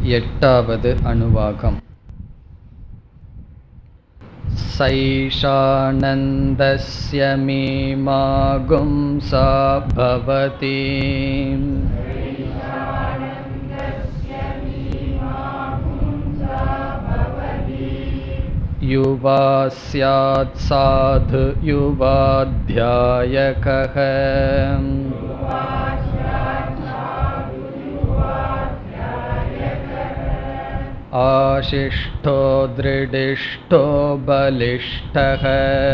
एट्टावद् अनुवाकम् सैषानन्दस्य मीमागुंसा भवति युवा स्यात् साधु युवाध्यायकः आशिष्ठो दृढिष्ठो बलिष्ठः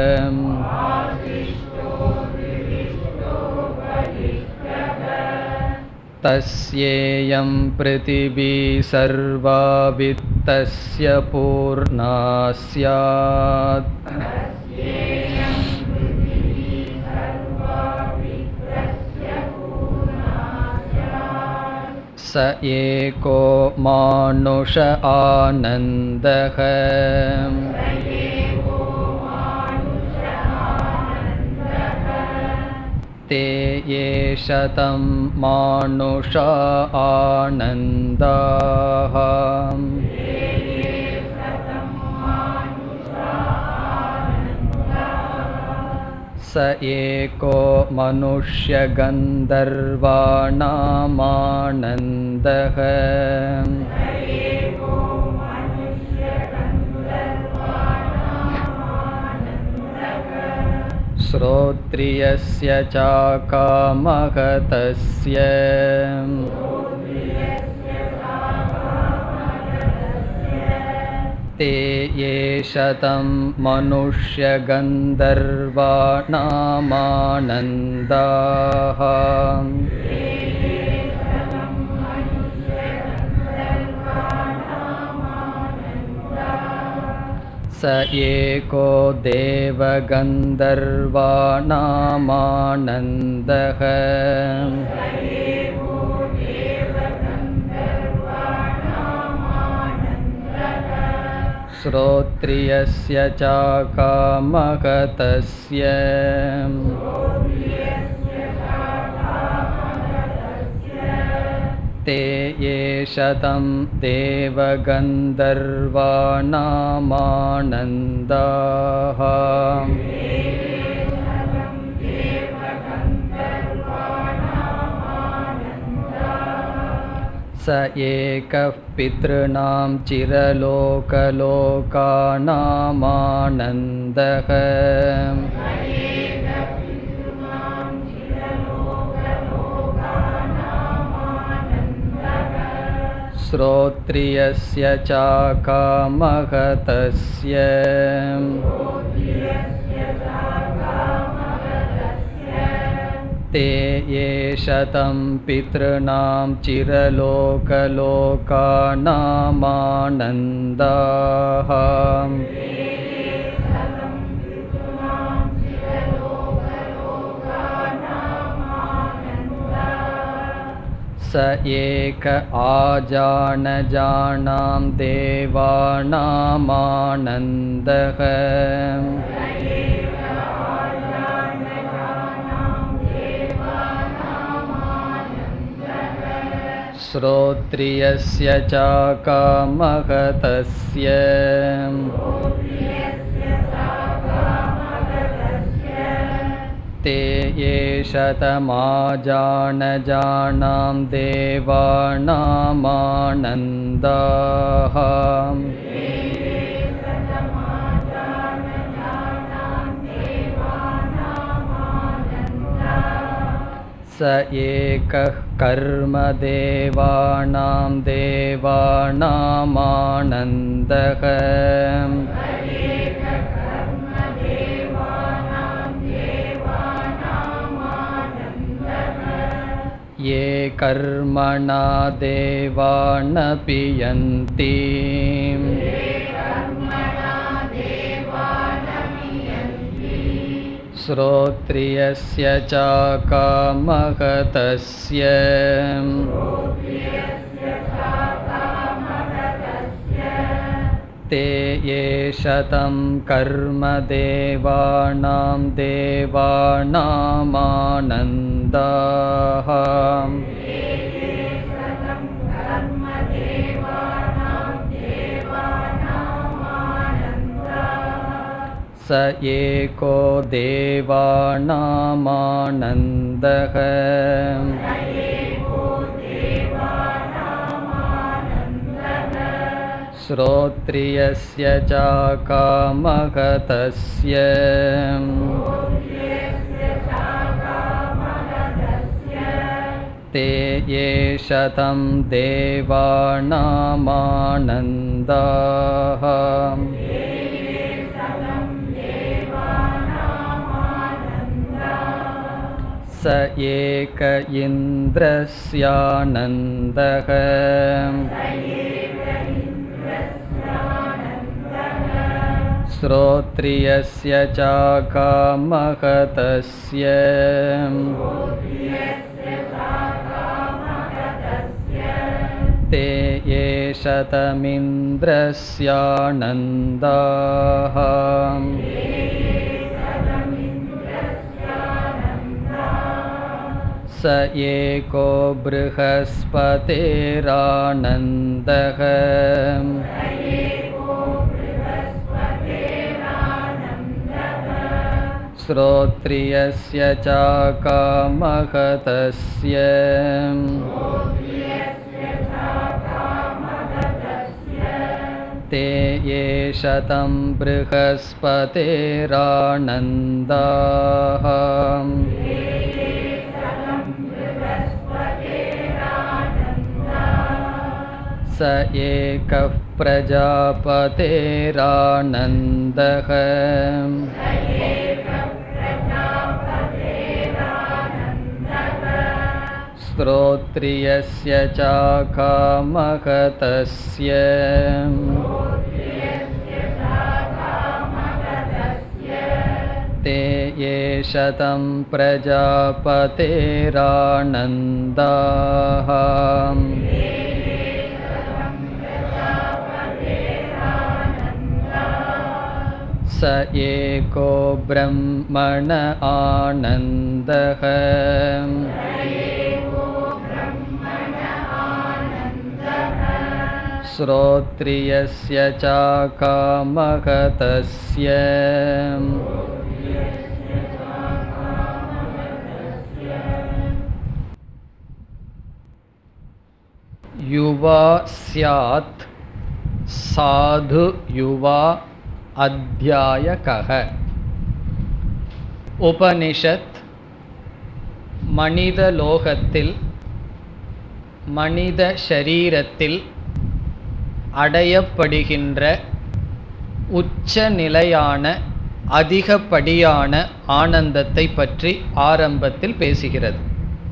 तस्येयं पृथिवी सर्वा वित्तस्य पूर्णा स्यात् स एको मानुष आनन्दः ते ये शतं मानुषा आनन्दाः स एको मनुष्यगन्धर्वाणामानन्दः श्रोत्रियस्य चाकामः तस्य ते ये शतं मनुष्यगन्धर्वाणामानन्दाः स एको देवगन्धर्वाणामानन्दः श्रोत्रियस्य चाकामः तस्य ते ये शतं देवगन्धर्वाणामानन्दाः स एकः पितॄणां चिरलोकलोकानामानन्दः श्रोत्रियस्य चाकामः तस्य ते ये शतं पितॄणां चिरलोकलोकानामानन्दाः स एक आजानजानां देवानामानन्दः श्रोत्रियस्य चाकामः तस्य ते ये शतमाजानजानां देवानामानन्दाः स एकः कर्मदेवानां देवानामानन्दः ये कर्मणा देवानपि यन्ति श्रोत्रियस्य चाकामः तस्य ते ये शतं कर्म देवानां देवानामानन्दाः स एको देवानामानन्दः श्रोत्रियस्य चाकामः तस्य ते ये शतं देवानामानन्दाः स एक इन्द्रस्यानन्दः श्रोत्रियस्य चाकामः तस्य ते ये शतमिन्द्रस्यानन्दाः स एको बृहस्पतेरानन्दः श्रोत्रियस्य चाकामः तस्य ते ये शतं बृहस्पतेरानन्दाः स एकः प्रजापतेरानन्दः श्रोत्रियस्य चाकामः तस्य ते ये शतं प्रजापतेरानन्दाः स एको ब्रह्मण आनन्दः श्रोत्रियस्य चाकामः तस्य युवा स्यात् साधु युवा அத்தியாயகக உபனிஷத் மனித லோகத்தில் மனித ஷரீரத்தில் அடையப்படுகின்ற உச்ச நிலையான அதிகப்படியான ஆனந்தத்தை பற்றி ஆரம்பத்தில் பேசுகிறது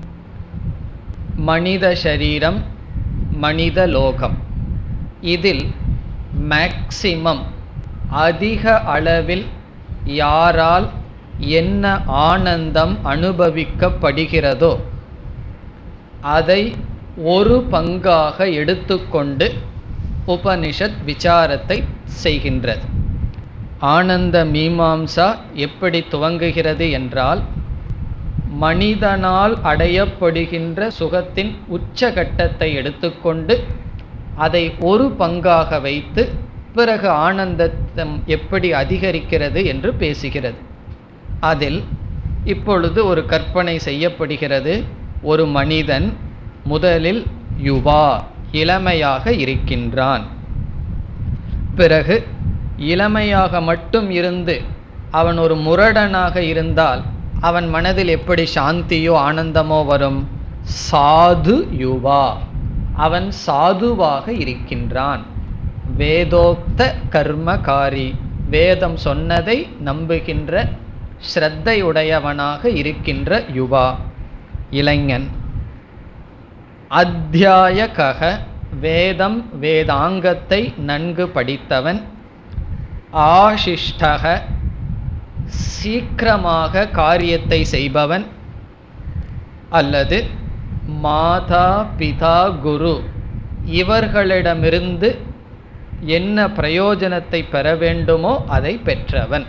மனித ஷரீரம் மனித லோகம் இதில் மேக்சிமம் அதிக அளவில் யாரால் என்ன ஆனந்தம் அனுபவிக்கப்படுகிறதோ அதை ஒரு பங்காக எடுத்துக்கொண்டு உபனிஷத் விசாரத்தை செய்கின்றது ஆனந்த மீமாம்சா எப்படி துவங்குகிறது என்றால் மனிதனால் அடையப்படுகின்ற சுகத்தின் உச்சகட்டத்தை எடுத்துக்கொண்டு அதை ஒரு பங்காக வைத்து பிறகு ஆனந்தத்தம் எப்படி அதிகரிக்கிறது என்று பேசுகிறது அதில் இப்பொழுது ஒரு கற்பனை செய்யப்படுகிறது ஒரு மனிதன் முதலில் யுவா இளமையாக இருக்கின்றான் பிறகு இளமையாக மட்டும் இருந்து அவன் ஒரு முரடனாக இருந்தால் அவன் மனதில் எப்படி சாந்தியோ ஆனந்தமோ வரும் சாது யுவா அவன் சாதுவாக இருக்கின்றான் வேதோக்த கர்மகாரி வேதம் சொன்னதை நம்புகின்ற ஸ்ரத்தையுடையவனாக இருக்கின்ற யுவா இளைஞன் அத்தியாயகக வேதம் வேதாங்கத்தை நன்கு படித்தவன் ஆசிஷ்டக சீக்கிரமாக காரியத்தை செய்பவன் அல்லது மாதா பிதா குரு இவர்களிடமிருந்து என்ன பிரயோஜனத்தை பெற வேண்டுமோ அதை பெற்றவன்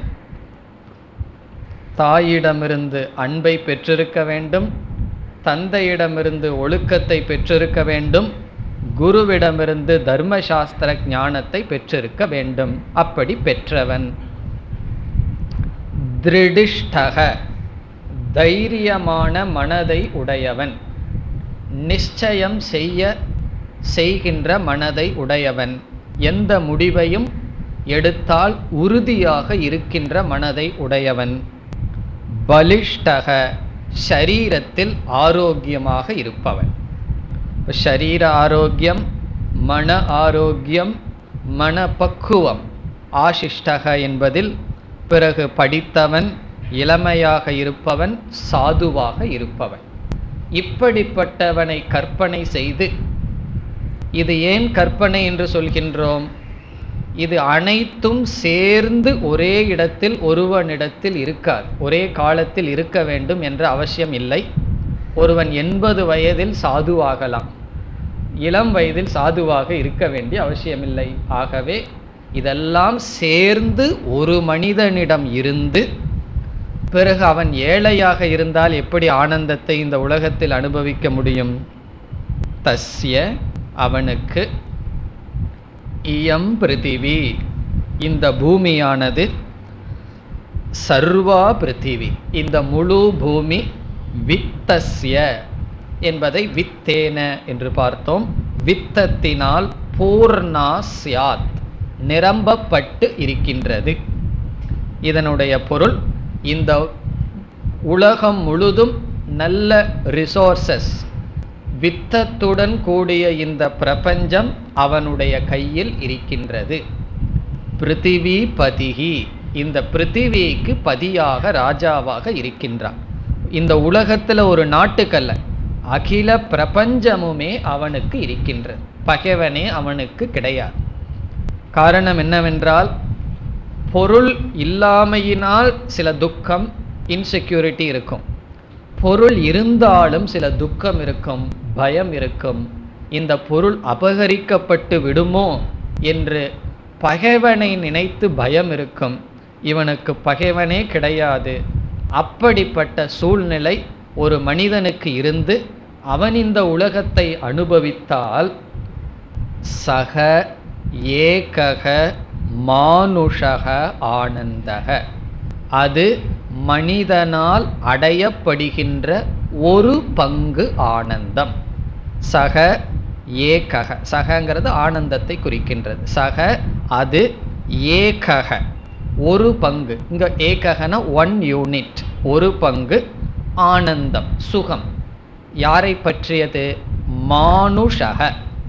தாயிடமிருந்து அன்பை பெற்றிருக்க வேண்டும் தந்தையிடமிருந்து ஒழுக்கத்தை பெற்றிருக்க வேண்டும் குருவிடமிருந்து தர்மசாஸ்திர ஞானத்தை பெற்றிருக்க வேண்டும் அப்படி பெற்றவன் திருடிஷ்டக தைரியமான மனதை உடையவன் நிச்சயம் செய்ய செய்கின்ற மனதை உடையவன் எந்த முடிவையும் எடுத்தால் உறுதியாக இருக்கின்ற மனதை உடையவன் பலிஷ்டக ஷரீரத்தில் ஆரோக்கியமாக இருப்பவன் இப்ப ஷரீர ஆரோக்கியம் மன ஆரோக்கியம் மனப்பக்குவம் ஆசிஷ்டக என்பதில் பிறகு படித்தவன் இளமையாக இருப்பவன் சாதுவாக இருப்பவன் இப்படிப்பட்டவனை கற்பனை செய்து இது ஏன் கற்பனை என்று சொல்கின்றோம் இது அனைத்தும் சேர்ந்து ஒரே இடத்தில் ஒருவனிடத்தில் இருக்காது ஒரே காலத்தில் இருக்க வேண்டும் என்ற அவசியம் இல்லை ஒருவன் எண்பது வயதில் சாதுவாகலாம் இளம் வயதில் சாதுவாக இருக்க வேண்டிய அவசியமில்லை ஆகவே இதெல்லாம் சேர்ந்து ஒரு மனிதனிடம் இருந்து பிறகு அவன் ஏழையாக இருந்தால் எப்படி ஆனந்தத்தை இந்த உலகத்தில் அனுபவிக்க முடியும் தஸ்ய அவனுக்கு இயம் பிருத்திவி இந்த பூமியானது சர்வா பிருத்திவி இந்த முழு பூமி வித்தஸ்ய என்பதை வித்தேன என்று பார்த்தோம் வித்தத்தினால் பூர்ணா சியாத் நிரம்பப்பட்டு இருக்கின்றது இதனுடைய பொருள் இந்த உலகம் முழுதும் நல்ல ரிசோர்சஸ் வித்தத்துடன் கூடிய இந்த பிரபஞ்சம் அவனுடைய கையில் இருக்கின்றது பிருத்திவி பதிகி இந்த பிருத்திவிக்கு பதியாக ராஜாவாக இருக்கின்றான் இந்த உலகத்தில் ஒரு நாட்டுக்கல்ல அகில பிரபஞ்சமுமே அவனுக்கு இருக்கின்றது பகைவனே அவனுக்கு கிடையாது காரணம் என்னவென்றால் பொருள் இல்லாமையினால் சில துக்கம் இன்செக்யூரிட்டி இருக்கும் பொருள் இருந்தாலும் சில துக்கம் இருக்கும் பயம் இருக்கும் இந்த பொருள் அபகரிக்கப்பட்டு விடுமோ என்று பகைவனை நினைத்து பயம் இருக்கும் இவனுக்கு பகைவனே கிடையாது அப்படிப்பட்ட சூழ்நிலை ஒரு மனிதனுக்கு இருந்து அவன் இந்த உலகத்தை அனுபவித்தால் சக ஏகக மானுஷக ஆனந்தக அது மனிதனால் அடையப்படுகின்ற ஒரு பங்கு ஆனந்தம் சக ஏகக சகங்கிறது ஆனந்தத்தை குறிக்கின்றது சக அது ஏகக ஒரு பங்கு இங்க ஏககன ஒன் யூனிட் ஒரு பங்கு ஆனந்தம் சுகம் யாரை பற்றியது மானுஷக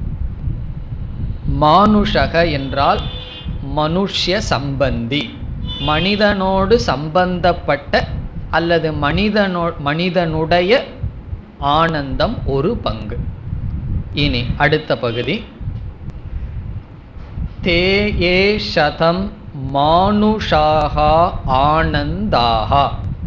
மானுஷக என்றால் மனுஷ்ய சம்பந்தி மனிதனோடு சம்பந்தப்பட்ட அல்லது மனிதனோ மனிதனுடைய ஆனந்தம் ஒரு பங்கு இனி அடுத்த பகுதி தே ஏ சதம் மானுஷாகா ஆனந்தாகா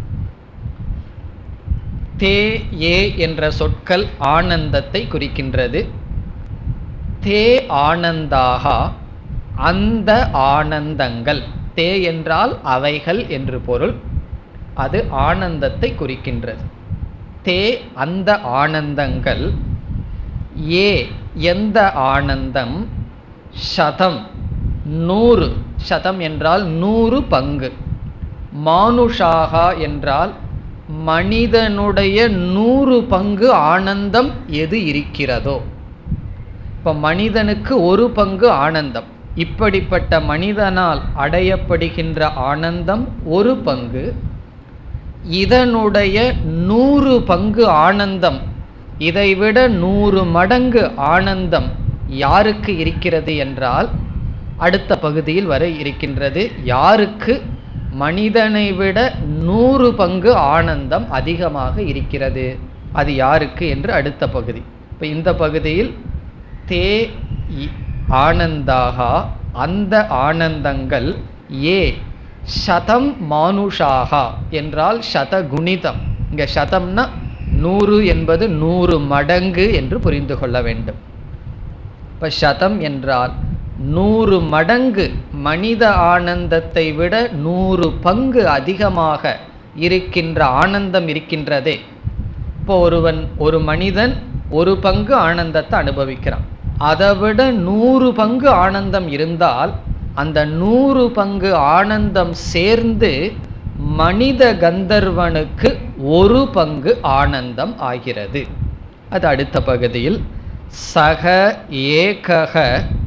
தே ஏ என்ற சொற்கள் ஆனந்தத்தை குறிக்கின்றது தே ஆனந்தாகா அந்த ஆனந்தங்கள் தே என்றால் அவைகள் என்று பொருள் அது ஆனந்தத்தை குறிக்கின்றது தே அந்த ஆனந்தங்கள் ஏ எந்த ஆனந்தம் சதம் நூறு சதம் என்றால் நூறு பங்கு மானுஷாகா என்றால் மனிதனுடைய நூறு பங்கு ஆனந்தம் எது இருக்கிறதோ இப்போ மனிதனுக்கு ஒரு பங்கு ஆனந்தம் இப்படிப்பட்ட மனிதனால் அடையப்படுகின்ற ஆனந்தம் ஒரு பங்கு இதனுடைய நூறு பங்கு ஆனந்தம் இதைவிட நூறு மடங்கு ஆனந்தம் யாருக்கு இருக்கிறது என்றால் அடுத்த பகுதியில் வர இருக்கின்றது யாருக்கு மனிதனை விட நூறு பங்கு ஆனந்தம் அதிகமாக இருக்கிறது அது யாருக்கு என்று அடுத்த பகுதி இப்போ இந்த பகுதியில் தே ஆனந்தாக அந்த ஆனந்தங்கள் ஏ சதம் மானுஷாகா என்றால் சதகுணிதம் இங்கே சதம்னா நூறு என்பது நூறு மடங்கு என்று புரிந்து கொள்ள வேண்டும் இப்போ சதம் என்றால் நூறு மடங்கு மனித ஆனந்தத்தை விட நூறு பங்கு அதிகமாக இருக்கின்ற ஆனந்தம் இருக்கின்றதே இப்போ ஒருவன் ஒரு மனிதன் ஒரு பங்கு ஆனந்தத்தை அனுபவிக்கிறான் அதை விட நூறு பங்கு ஆனந்தம் இருந்தால் அந்த நூறு பங்கு ஆனந்தம் சேர்ந்து மனித கந்தர்வனுக்கு ஒரு பங்கு ஆனந்தம் ஆகிறது அது அடுத்த பகுதியில் சக ஏகக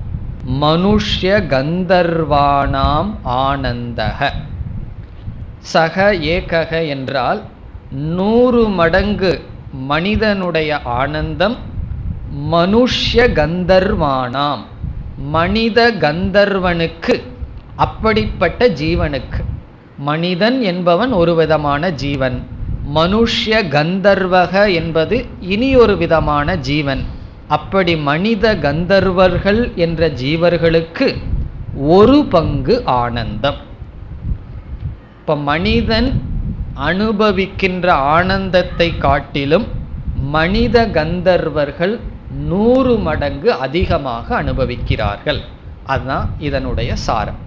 மனுஷ்ய கந்தர்வானாம் ஆனந்தக சக ஏகக என்றால் நூறு மடங்கு மனிதனுடைய ஆனந்தம் மனுஷ்ய கந்தர்வானாம் மனித கந்தர்வனுக்கு அப்படிப்பட்ட ஜீவனுக்கு மனிதன் என்பவன் ஒரு விதமான ஜீவன் மனுஷ்ய கந்தர்வக என்பது இனி ஒரு விதமான ஜீவன் அப்படி மனித கந்தர்வர்கள் என்ற ஜீவர்களுக்கு ஒரு பங்கு ஆனந்தம் இப்போ மனிதன் அனுபவிக்கின்ற ஆனந்தத்தை காட்டிலும் மனித கந்தர்வர்கள் நூறு மடங்கு அதிகமாக அனுபவிக்கிறார்கள் அதுதான் இதனுடைய சாரம்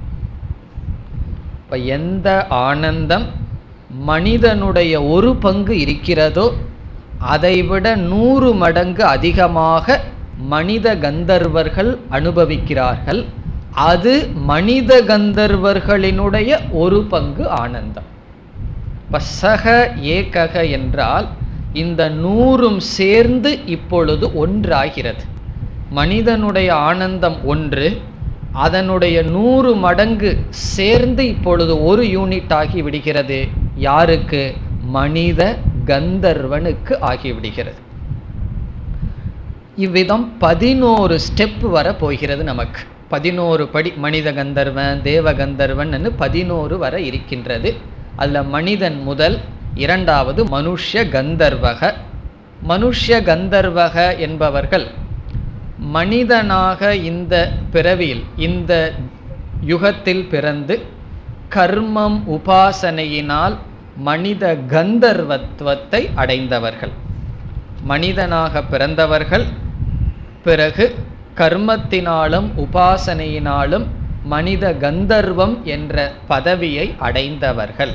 இப்போ எந்த ஆனந்தம் மனிதனுடைய ஒரு பங்கு இருக்கிறதோ அதைவிட நூறு மடங்கு அதிகமாக மனித கந்தர்வர்கள் அனுபவிக்கிறார்கள் அது மனித கந்தர்வர்களினுடைய ஒரு பங்கு ஆனந்தம் இப்ப சக ஏகக என்றால் இந்த நூறும் சேர்ந்து இப்பொழுது ஒன்றாகிறது மனிதனுடைய ஆனந்தம் ஒன்று அதனுடைய நூறு மடங்கு சேர்ந்து இப்பொழுது ஒரு யூனிட் ஆகி விடுகிறது யாருக்கு மனித கந்தர்வனுக்கு ஆகிவிடுகிறது இவ்விதம் பதினோரு ஸ்டெப் வர போகிறது நமக்கு பதினோரு படி மனித கந்தர்வன் தேவ கந்தர்வன் பதினோரு வர இருக்கின்றது அதில் மனிதன் முதல் இரண்டாவது மனுஷ்ய கந்தர்வக மனுஷ்ய கந்தர்வக என்பவர்கள் மனிதனாக இந்த பிறவியில் இந்த யுகத்தில் பிறந்து கர்மம் உபாசனையினால் மனித கந்தர்வத்துவத்தை அடைந்தவர்கள் மனிதனாக பிறந்தவர்கள் பிறகு கர்மத்தினாலும் உபாசனையினாலும் மனித கந்தர்வம் என்ற பதவியை அடைந்தவர்கள்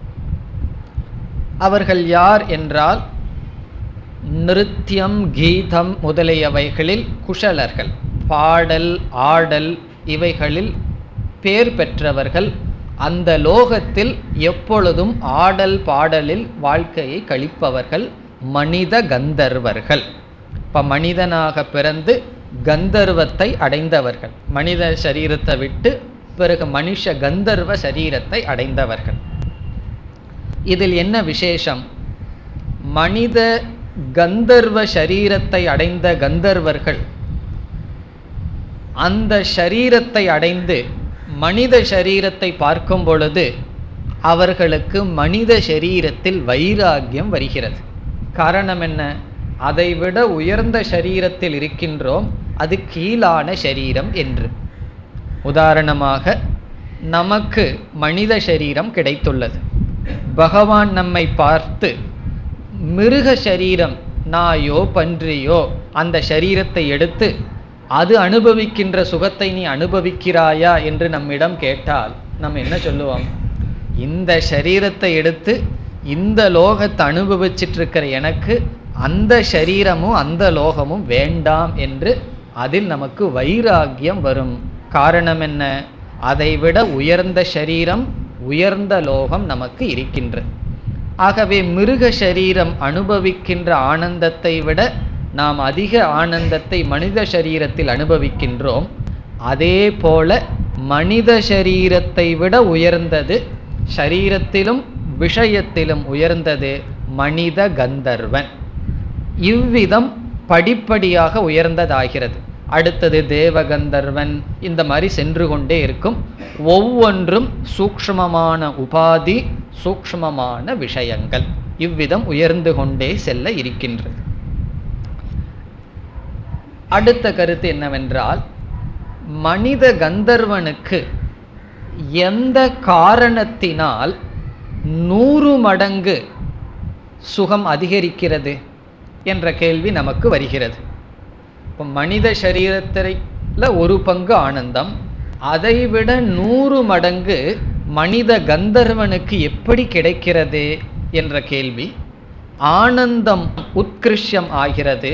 அவர்கள் யார் என்றால் நிருத்தியம் கீதம் முதலியவைகளில் குஷலர்கள் பாடல் ஆடல் இவைகளில் பேர் பெற்றவர்கள் அந்த லோகத்தில் எப்பொழுதும் ஆடல் பாடலில் வாழ்க்கையை கழிப்பவர்கள் மனித கந்தர்வர்கள் இப்போ மனிதனாக பிறந்து கந்தர்வத்தை அடைந்தவர்கள் மனித சரீரத்தை விட்டு பிறகு மனுஷ கந்தர்வ சரீரத்தை அடைந்தவர்கள் இதில் என்ன விசேஷம் மனித கந்தர்வ சரீரத்தை அடைந்த கந்தர்வர்கள் அந்த ஷரீரத்தை அடைந்து மனித சரீரத்தை பார்க்கும் பொழுது அவர்களுக்கு மனித சரீரத்தில் வைராக்கியம் வருகிறது காரணம் என்ன அதைவிட உயர்ந்த சரீரத்தில் இருக்கின்றோம் அது கீழான சரீரம் என்று உதாரணமாக நமக்கு மனித சரீரம் கிடைத்துள்ளது பகவான் நம்மை பார்த்து மிருக சரீரம் நாயோ பன்றியோ அந்த சரீரத்தை எடுத்து அது அனுபவிக்கின்ற சுகத்தை நீ அனுபவிக்கிறாயா என்று நம்மிடம் கேட்டால் நம்ம என்ன சொல்லுவோம் இந்த சரீரத்தை எடுத்து இந்த லோகத்தை அனுபவிச்சிட்டு இருக்கிற எனக்கு அந்த சரீரமும் அந்த லோகமும் வேண்டாம் என்று அதில் நமக்கு வைராக்கியம் வரும் காரணம் என்ன அதைவிட உயர்ந்த சரீரம் உயர்ந்த லோகம் நமக்கு இருக்கின்றது ஆகவே மிருக சரீரம் அனுபவிக்கின்ற ஆனந்தத்தை விட நாம் அதிக ஆனந்தத்தை மனித சரீரத்தில் அனுபவிக்கின்றோம் அதே போல மனித சரீரத்தை விட உயர்ந்தது சரீரத்திலும் விஷயத்திலும் உயர்ந்தது மனித கந்தர்வன் இவ்விதம் படிப்படியாக உயர்ந்ததாகிறது அடுத்தது தேவகந்தர்வன் இந்த மாதிரி சென்று கொண்டே இருக்கும் ஒவ்வொன்றும் சூக்ஷ்மமான உபாதி சூக்ஷ்மமான விஷயங்கள் இவ்விதம் உயர்ந்து கொண்டே செல்ல இருக்கின்றது அடுத்த கருத்து என்னவென்றால் மனித கந்தர்வனுக்கு எந்த காரணத்தினால் நூறு மடங்கு சுகம் அதிகரிக்கிறது என்ற கேள்வி நமக்கு வருகிறது இப்போ மனித சரீரத்தில் ஒரு பங்கு ஆனந்தம் அதைவிட நூறு மடங்கு மனித கந்தர்வனுக்கு எப்படி கிடைக்கிறது என்ற கேள்வி ஆனந்தம் உத்கிருஷ்யம் ஆகிறது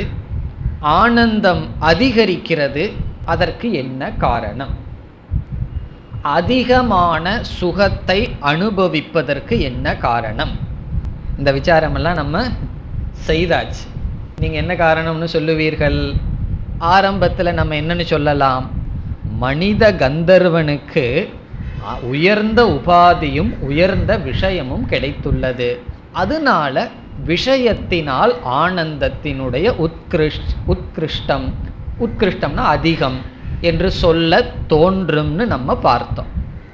ஆனந்தம் அதிகரிக்கிறது அதற்கு என்ன காரணம் அதிகமான சுகத்தை அனுபவிப்பதற்கு என்ன காரணம் இந்த விசாரமெல்லாம் நம்ம செய்தாச்சு நீங்கள் என்ன காரணம்னு சொல்லுவீர்கள் ஆரம்பத்தில் நம்ம என்னன்னு சொல்லலாம் மனித கந்தர்வனுக்கு அ- உயர்ந்த உபாதியும் உயர்ந்த விஷயமும் கிடைத்துள்ளது அதனால விஷயத்தினால் ஆனந்தத்தினுடைய உத்கிருஷ் உத்கிருஷ்டம் உத்கிருஷ்டம்னா அதிகம் என்று சொல்ல தோன்றும்னு நம்ம பார்த்தோம்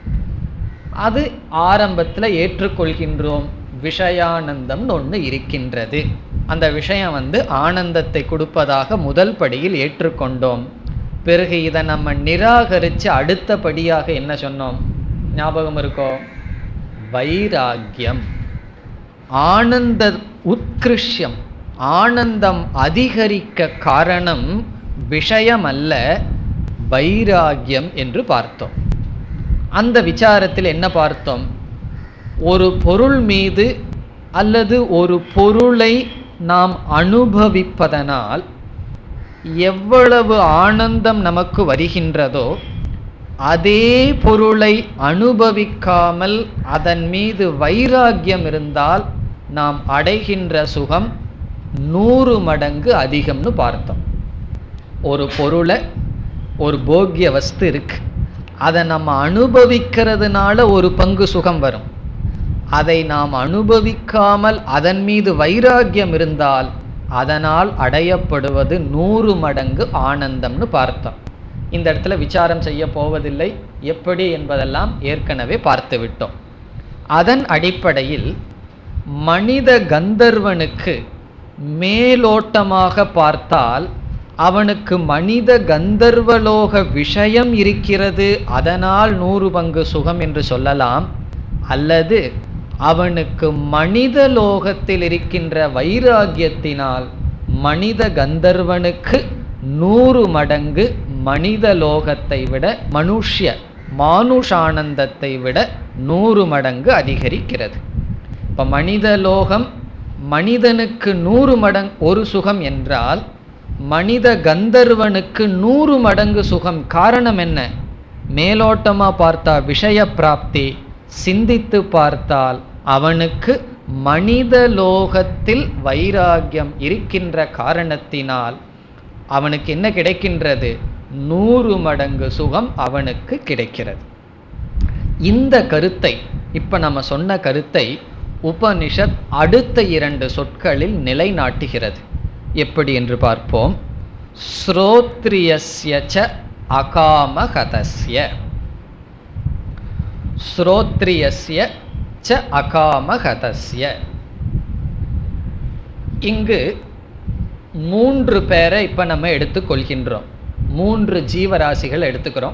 அது ஆரம்பத்தில் ஏற்றுக்கொள்கின்றோம் விஷயானந்தம்னு ஒன்று இருக்கின்றது அந்த விஷயம் வந்து ஆனந்தத்தை கொடுப்பதாக முதல் படியில் ஏற்றுக்கொண்டோம் பிறகு இதை நம்ம நிராகரித்து அடுத்தபடியாக என்ன சொன்னோம் ஞாபகம் இருக்கோ வைராக்கியம் ஆனந்த உத்கிருஷ்யம் ஆனந்தம் அதிகரிக்க காரணம் விஷயம் அல்ல வைராக்கியம் என்று பார்த்தோம் அந்த விசாரத்தில் என்ன பார்த்தோம் ஒரு பொருள் மீது அல்லது ஒரு பொருளை நாம் அனுபவிப்பதனால் எவ்வளவு ஆனந்தம் நமக்கு வருகின்றதோ அதே பொருளை அனுபவிக்காமல் அதன் மீது வைராக்கியம் இருந்தால் நாம் அடைகின்ற சுகம் நூறு மடங்கு அதிகம்னு பார்த்தோம் ஒரு பொருளை ஒரு போக்கிய வஸ்து இருக்கு அதை நம்ம அனுபவிக்கிறதுனால ஒரு பங்கு சுகம் வரும் அதை நாம் அனுபவிக்காமல் அதன் மீது வைராக்கியம் இருந்தால் அதனால் அடையப்படுவது நூறு மடங்கு ஆனந்தம்னு பார்த்தோம் இந்த இடத்துல விசாரம் செய்ய போவதில்லை எப்படி என்பதெல்லாம் ஏற்கனவே பார்த்து விட்டோம் அதன் அடிப்படையில் மனித கந்தர்வனுக்கு மேலோட்டமாக பார்த்தால் அவனுக்கு மனித கந்தர்வலோக விஷயம் இருக்கிறது அதனால் நூறு பங்கு சுகம் என்று சொல்லலாம் அல்லது அவனுக்கு மனித லோகத்தில் இருக்கின்ற வைராகியத்தினால் மனித கந்தர்வனுக்கு நூறு மடங்கு மனித லோகத்தை விட மனுஷ்ய மானுஷானந்தத்தை விட நூறு மடங்கு அதிகரிக்கிறது இப்போ மனித லோகம் மனிதனுக்கு நூறு மடங்கு ஒரு சுகம் என்றால் மனித கந்தர்வனுக்கு நூறு மடங்கு சுகம் காரணம் என்ன மேலோட்டமா பார்த்தா விஷய பிராப்தி சிந்தித்து பார்த்தால் அவனுக்கு மனித லோகத்தில் வைராக்கியம் இருக்கின்ற காரணத்தினால் அவனுக்கு என்ன கிடைக்கின்றது நூறு மடங்கு சுகம் அவனுக்கு கிடைக்கிறது இந்த கருத்தை இப்ப நம்ம சொன்ன கருத்தை உபனிஷத் அடுத்த இரண்டு சொற்களில் நிலைநாட்டுகிறது எப்படி என்று பார்ப்போம் ஸ்ரோத்ரியஸ்ய ச அகாமகதஸ்ய ஸ்ரோத்ரியஸ்ய ச அகாமகதஸ்ய இங்கு மூன்று பேரை இப்ப நம்ம எடுத்துக்கொள்கின்றோம் மூன்று ஜீவராசிகள் எடுத்துக்கிறோம்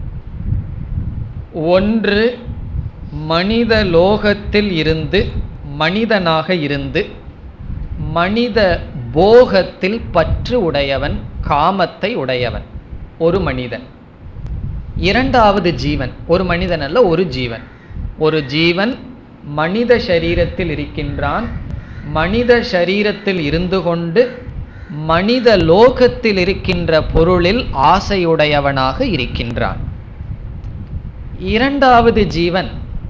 ஒன்று மனித லோகத்தில் இருந்து மனிதனாக இருந்து மனித போகத்தில் பற்று உடையவன் காமத்தை உடையவன் ஒரு மனிதன் இரண்டாவது ஜீவன் ஒரு மனிதன் அல்ல ஒரு ஜீவன் ஒரு ஜீவன் மனித சரீரத்தில் இருக்கின்றான் மனித சரீரத்தில் இருந்து கொண்டு மனித லோகத்தில் இருக்கின்ற பொருளில் ஆசையுடையவனாக இருக்கின்றான் இரண்டாவது ஜீவன்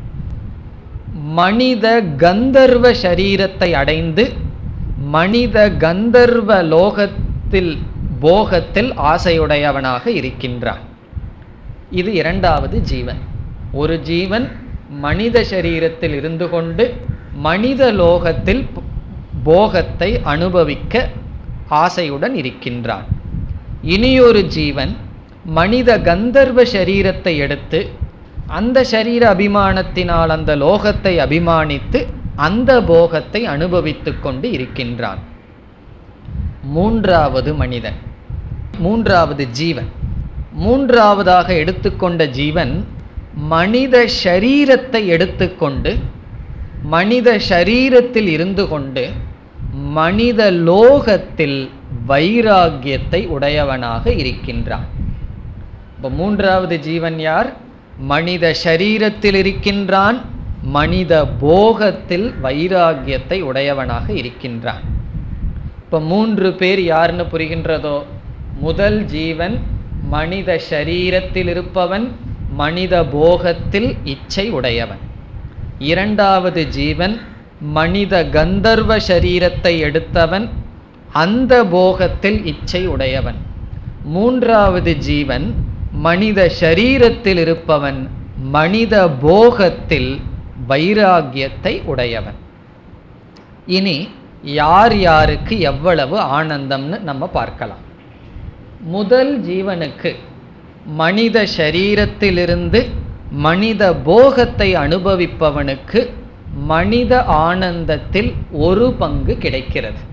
மனித கந்தர்வ சரீரத்தை அடைந்து மனித கந்தர்வ லோகத்தில் போகத்தில் ஆசையுடையவனாக இருக்கின்றான் இது இரண்டாவது ஜீவன் ஒரு ஜீவன் மனித சரீரத்தில் இருந்து கொண்டு மனித லோகத்தில் போகத்தை அனுபவிக்க ஆசையுடன் இருக்கின்றான் இனியொரு ஜீவன் மனித கந்தர்வ சரீரத்தை எடுத்து அந்த சரீர அபிமானத்தினால் அந்த லோகத்தை அபிமானித்து அந்த போகத்தை அனுபவித்துக் கொண்டு இருக்கின்றான் மூன்றாவது மனிதன் மூன்றாவது ஜீவன் மூன்றாவதாக எடுத்துக்கொண்ட ஜீவன் மனித ஷரீரத்தை எடுத்துக்கொண்டு மனித ஷரீரத்தில் இருந்து கொண்டு மனித லோகத்தில் வைராகியத்தை உடையவனாக இருக்கின்றான் இப்போ மூன்றாவது ஜீவன் யார் மனித ஷரீரத்தில் இருக்கின்றான் மனித போகத்தில் வைராகியத்தை உடையவனாக இருக்கின்றான் இப்போ மூன்று பேர் யாருன்னு புரிகின்றதோ முதல் ஜீவன் மனித ஷரீரத்தில் இருப்பவன் மனித போகத்தில் இச்சை உடையவன் இரண்டாவது ஜீவன் மனித கந்தர்வ சரீரத்தை எடுத்தவன் அந்த போகத்தில் இச்சை உடையவன் மூன்றாவது ஜீவன் மனித சரீரத்தில் இருப்பவன் மனித போகத்தில் வைராகியத்தை உடையவன் இனி யார் யாருக்கு எவ்வளவு ஆனந்தம்னு நம்ம பார்க்கலாம் முதல் ஜீவனுக்கு மனித சரீரத்திலிருந்து மனித போகத்தை அனுபவிப்பவனுக்கு மனித ஆனந்தத்தில் ஒரு பங்கு கிடைக்கிறது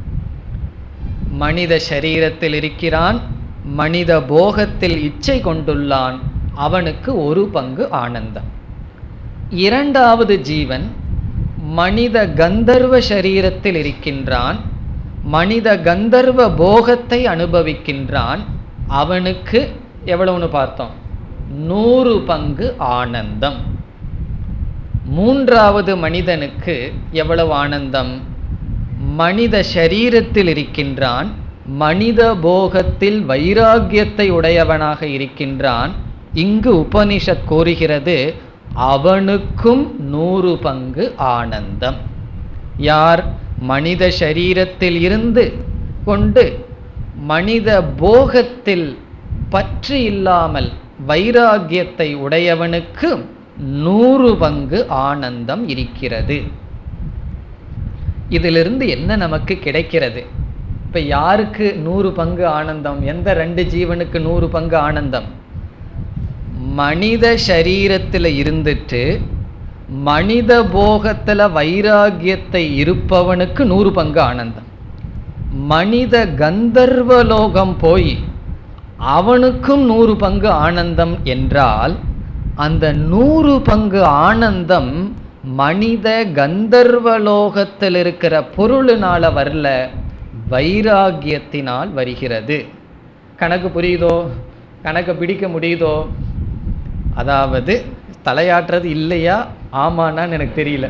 மனித சரீரத்தில் இருக்கிறான் மனித போகத்தில் இச்சை கொண்டுள்ளான் அவனுக்கு ஒரு பங்கு ஆனந்தம் இரண்டாவது ஜீவன் மனித கந்தர்வ சரீரத்தில் இருக்கின்றான் மனித கந்தர்வ போகத்தை அனுபவிக்கின்றான் அவனுக்கு எவ்வளவுன்னு பார்த்தோம் நூறு பங்கு ஆனந்தம் மூன்றாவது மனிதனுக்கு எவ்வளவு ஆனந்தம் மனித சரீரத்தில் இருக்கின்றான் மனித போகத்தில் வைராகியத்தை உடையவனாக இருக்கின்றான் இங்கு உபனிஷத் கூறுகிறது அவனுக்கும் நூறு பங்கு ஆனந்தம் யார் மனித சரீரத்தில் இருந்து கொண்டு மனித போகத்தில் பற்று இல்லாமல் வைராகியத்தை உடையவனுக்கு நூறு பங்கு ஆனந்தம் இருக்கிறது இதிலிருந்து என்ன நமக்கு கிடைக்கிறது இப்ப யாருக்கு நூறு பங்கு ஆனந்தம் எந்த ரெண்டு ஜீவனுக்கு நூறு பங்கு ஆனந்தம் மனித சரீரத்தில் இருந்துட்டு மனித போகத்துல வைராகியத்தை இருப்பவனுக்கு நூறு பங்கு ஆனந்தம் மனித கந்தர்வலோகம் போய் அவனுக்கும் நூறு பங்கு ஆனந்தம் என்றால் அந்த நூறு பங்கு ஆனந்தம் மனித கந்தர்வலோகத்தில் இருக்கிற பொருளினால வரல வைராகியத்தினால் வருகிறது கணக்கு புரியுதோ கணக்கு பிடிக்க முடியுதோ அதாவது தலையாட்டுறது இல்லையா ஆமான்னு எனக்கு தெரியல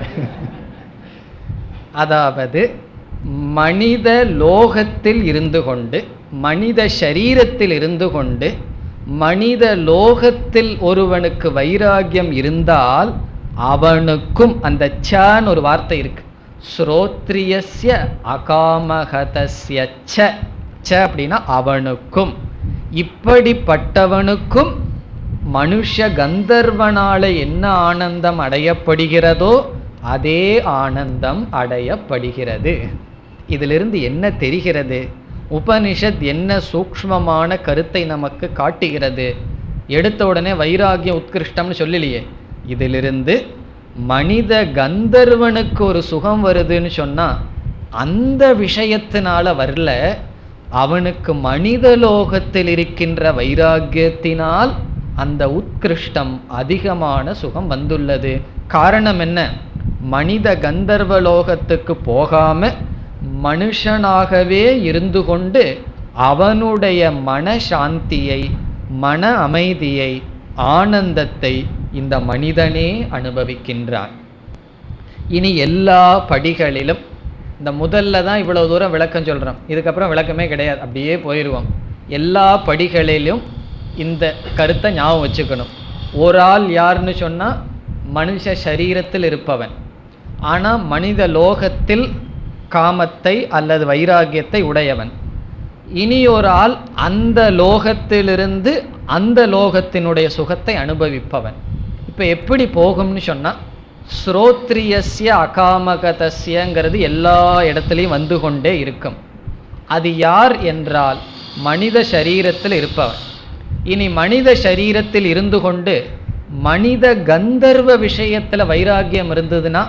அதாவது மனித லோகத்தில் இருந்து கொண்டு மனித சரீரத்தில் இருந்து கொண்டு மனித லோகத்தில் ஒருவனுக்கு வைராகியம் இருந்தால் அவனுக்கும் அந்த சன்னு ஒரு வார்த்தை இருக்கு ஸ்ரோத்ரியஸ்ய அகாமகதஸ்ய ச ச அப்படின்னா அவனுக்கும் இப்படிப்பட்டவனுக்கும் மனுஷ கந்தர்வனால என்ன ஆனந்தம் அடையப்படுகிறதோ அதே ஆனந்தம் அடையப்படுகிறது இதிலிருந்து என்ன தெரிகிறது உபனிஷத் என்ன சூக்ஷ்மமான கருத்தை நமக்கு காட்டுகிறது எடுத்த உடனே வைராகியம் உத்கிருஷ்டம்னு சொல்லலையே இதிலிருந்து மனித கந்தர்வனுக்கு ஒரு சுகம் வருதுன்னு சொன்னா அந்த விஷயத்தினால வரல அவனுக்கு மனித லோகத்தில் இருக்கின்ற வைராகியத்தினால் அந்த உத்கிருஷ்டம் அதிகமான சுகம் வந்துள்ளது காரணம் என்ன மனித கந்தர்வ லோகத்துக்கு போகாம மனுஷனாகவே இருந்து கொண்டு அவனுடைய மன சாந்தியை மன அமைதியை ஆனந்தத்தை இந்த மனிதனே அனுபவிக்கின்றான் இனி எல்லா படிகளிலும் இந்த முதல்ல தான் இவ்வளவு தூரம் விளக்கம் சொல்றோம் இதுக்கப்புறம் விளக்கமே கிடையாது அப்படியே போயிடுவோம் எல்லா படிகளிலும் இந்த கருத்தை ஞாபகம் வச்சுக்கணும் ஒரு ஆள் யாருன்னு சொன்னா மனுஷ சரீரத்தில் இருப்பவன் ஆனா மனித லோகத்தில் காமத்தை அல்லது வைராகியத்தை உடையவன் இனி ஒரு ஆள் அந்த லோகத்திலிருந்து அந்த லோகத்தினுடைய சுகத்தை அனுபவிப்பவன் இப்போ எப்படி போகும்னு சொன்னா ஸ்ரோத்ரியஸ்ய அகாமகதஸ்யங்கிறது எல்லா இடத்துலையும் வந்து கொண்டே இருக்கும் அது யார் என்றால் மனித சரீரத்தில் இருப்பவன் இனி மனித சரீரத்தில் இருந்து கொண்டு மனித கந்தர்வ விஷயத்துல வைராகியம் இருந்ததுன்னா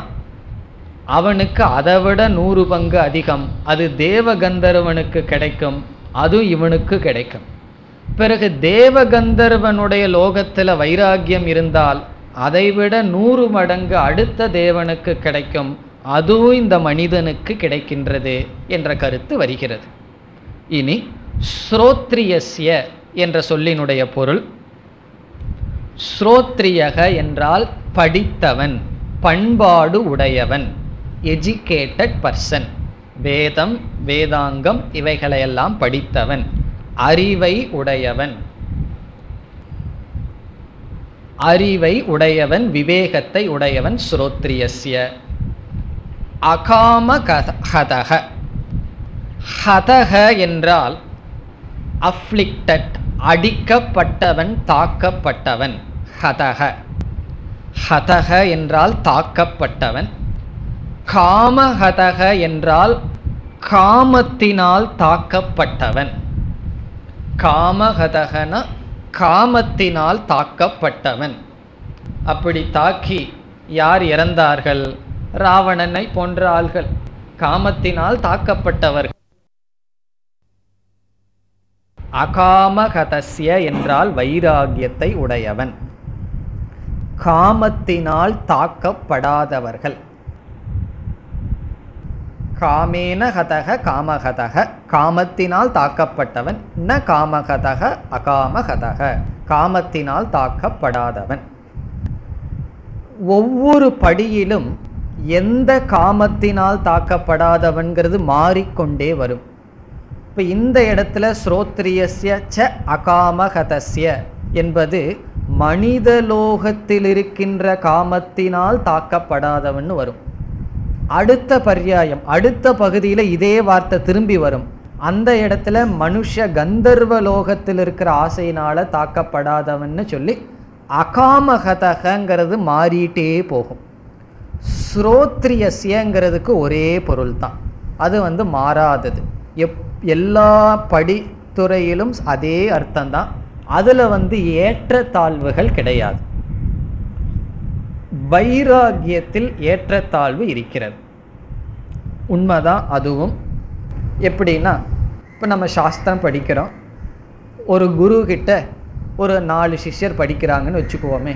அவனுக்கு அதை விட நூறு பங்கு அதிகம் அது தேவ கந்தர்வனுக்கு கிடைக்கும் அதுவும் இவனுக்கு கிடைக்கும் பிறகு தேவ கந்தர்வனுடைய லோகத்துல வைராகியம் இருந்தால் அதைவிட நூறு மடங்கு அடுத்த தேவனுக்கு கிடைக்கும் அதுவும் இந்த மனிதனுக்கு கிடைக்கின்றது என்ற கருத்து வருகிறது இனி ஸ்ரோத்ரியஸ்ய என்ற சொல்லினுடைய பொருள் ஸ்ரோத்ரியக என்றால் படித்தவன் பண்பாடு உடையவன் எஜுகேட்டட் பர்சன் வேதம் வேதாங்கம் இவைகளையெல்லாம் படித்தவன் அறிவை உடையவன் அறிவை உடையவன் விவேகத்தை உடையவன் ஸ்ரோத்ரியஸ்ய அகாம ஹதக ஹதக என்றால் அஃப்ளிக்டட் அடிக்கப்பட்டவன் தாக்கப்பட்டவன் ஹதக ஹதக என்றால் தாக்கப்பட்டவன் காமஹதக என்றால் காமத்தினால் தாக்கப்பட்டவன் காமஹதகன காமத்தினால் தாக்கப்பட்டவன் அப்படி தாக்கி யார் இறந்தார்கள் ராவணனை போன்ற ஆள்கள் காமத்தினால் தாக்கப்பட்டவர்கள் அகாமகதஸ்ய என்றால் வைராகியத்தை உடையவன் காமத்தினால் தாக்கப்படாதவர்கள் காமேன ஹதக காமகதக காமத்தினால் தாக்கப்பட்டவன் ந காமகதக அகாமகதக காமத்தினால் தாக்கப்படாதவன் ஒவ்வொரு படியிலும் எந்த காமத்தினால் தாக்கப்படாதவன்கிறது மாறிக்கொண்டே வரும் இப்போ இந்த இடத்துல ஸ்ரோத்ரியஸ்ய ச அகாமகதஸ்ய என்பது மனித லோகத்தில் இருக்கின்ற காமத்தினால் தாக்கப்படாதவன் வரும் அடுத்த பர்யாயம் அடுத்த பகுதியில் இதே வார்த்தை திரும்பி வரும் அந்த இடத்துல மனுஷ கந்தர்வ லோகத்தில் இருக்கிற ஆசையினால தாக்கப்படாதவன்னு சொல்லி அகாமகதகங்கிறது மாறிட்டே போகும் ஸ்ரோத்ரியஸ்யங்கிறதுக்கு ஒரே பொருள் தான் அது வந்து மாறாதது எப் எல்லா படித்துறையிலும் அதே அர்த்தம்தான் அதில் வந்து ஏற்றத்தாழ்வுகள் கிடையாது வைராகியத்தில் ஏற்றத்தாழ்வு இருக்கிறது உண்மைதான் அதுவும் எப்படின்னா இப்போ நம்ம சாஸ்திரம் படிக்கிறோம் ஒரு குரு கிட்ட ஒரு நாலு சிஷ்யர் படிக்கிறாங்கன்னு வச்சுக்குவோமே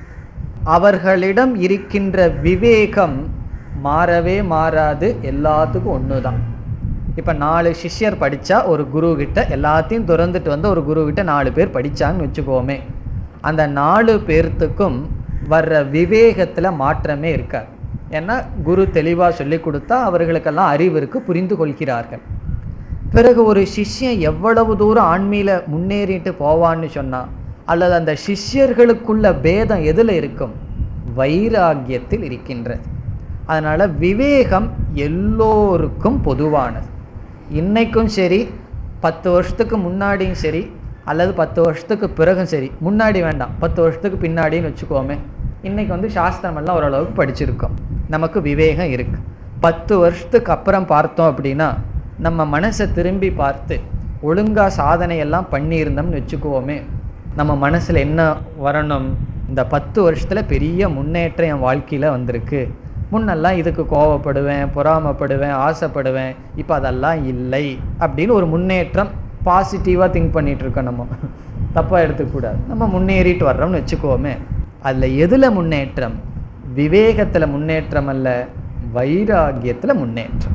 அவர்களிடம் இருக்கின்ற விவேகம் மாறவே மாறாது எல்லாத்துக்கும் ஒன்று தான் இப்போ நாலு சிஷ்யர் படித்தா ஒரு குரு கிட்ட எல்லாத்தையும் திறந்துட்டு வந்து ஒரு குரு கிட்ட நாலு பேர் படித்தாங்கன்னு வச்சுக்குவோமே அந்த நாலு பேர்த்துக்கும் வர்ற விவேகத்தில் மாற்றமே இருக்காது ஏன்னா குரு தெளிவாக சொல்லி கொடுத்தா அவர்களுக்கெல்லாம் அறிவு இருக்கு புரிந்து கொள்கிறார்கள் பிறகு ஒரு சிஷ்யன் எவ்வளவு தூரம் ஆன்மீல முன்னேறிட்டு போவான்னு சொன்னால் அல்லது அந்த சிஷ்யர்களுக்குள்ள பேதம் எதில் இருக்கும் வைராகியத்தில் இருக்கின்றது அதனால் விவேகம் எல்லோருக்கும் பொதுவானது இன்னைக்கும் சரி பத்து வருஷத்துக்கு முன்னாடியும் சரி அல்லது பத்து வருஷத்துக்கு பிறகும் சரி முன்னாடி வேண்டாம் பத்து வருஷத்துக்கு பின்னாடின்னு வச்சுக்கோமே இன்னைக்கு வந்து சாஸ்திரமெல்லாம் ஓரளவுக்கு படிச்சிருக்கோம் நமக்கு விவேகம் இருக்குது பத்து வருஷத்துக்கு அப்புறம் பார்த்தோம் அப்படின்னா நம்ம மனசை திரும்பி பார்த்து ஒழுங்காக சாதனையெல்லாம் பண்ணியிருந்தோம்னு வச்சுக்குவோமே நம்ம மனசில் என்ன வரணும் இந்த பத்து வருஷத்தில் பெரிய முன்னேற்றம் என் வாழ்க்கையில் வந்திருக்கு முன்னெல்லாம் இதுக்கு கோவப்படுவேன் பொறாமப்படுவேன் ஆசைப்படுவேன் இப்போ அதெல்லாம் இல்லை அப்படின்னு ஒரு முன்னேற்றம் பாசிட்டிவாக திங்க் பண்ணிகிட்டு இருக்கோம் நம்ம தப்பாக எடுத்துக்கூடாது நம்ம முன்னேறிட்டு வர்றோம்னு வச்சுக்கோமே அதில் எதில் முன்னேற்றம் விவேகத்தில் முன்னேற்றம் அல்ல வைராகியத்தில் முன்னேற்றம்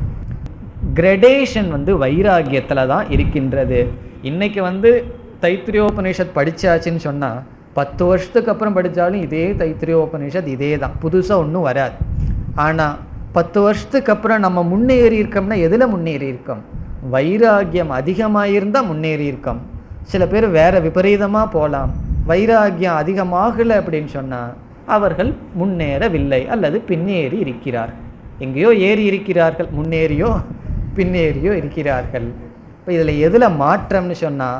கிரடேஷன் வந்து வைராகியத்தில் தான் இருக்கின்றது இன்னைக்கு வந்து தைத்திரியோபனிஷத் படித்தாச்சுன்னு சொன்னால் பத்து வருஷத்துக்கு அப்புறம் படித்தாலும் இதே தைத்திரியோபனிஷத் இதே தான் புதுசாக ஒன்றும் வராது ஆனால் பத்து வருஷத்துக்கு அப்புறம் நம்ம முன்னேறி இருக்கோம்னா எதில் முன்னேறி இருக்கோம் வைராகியம் அதிகமாக இருந்தால் முன்னேறி இருக்கோம் சில பேர் வேற விபரீதமாக போகலாம் வைராகியம் அதிகமாகலை அப்படின்னு சொன்னால் அவர்கள் முன்னேறவில்லை அல்லது பின்னேறி இருக்கிறார்கள் எங்கேயோ ஏறி இருக்கிறார்கள் முன்னேறியோ பின்னேறியோ இருக்கிறார்கள் இப்போ இதில் எதில் மாற்றம்னு சொன்னால்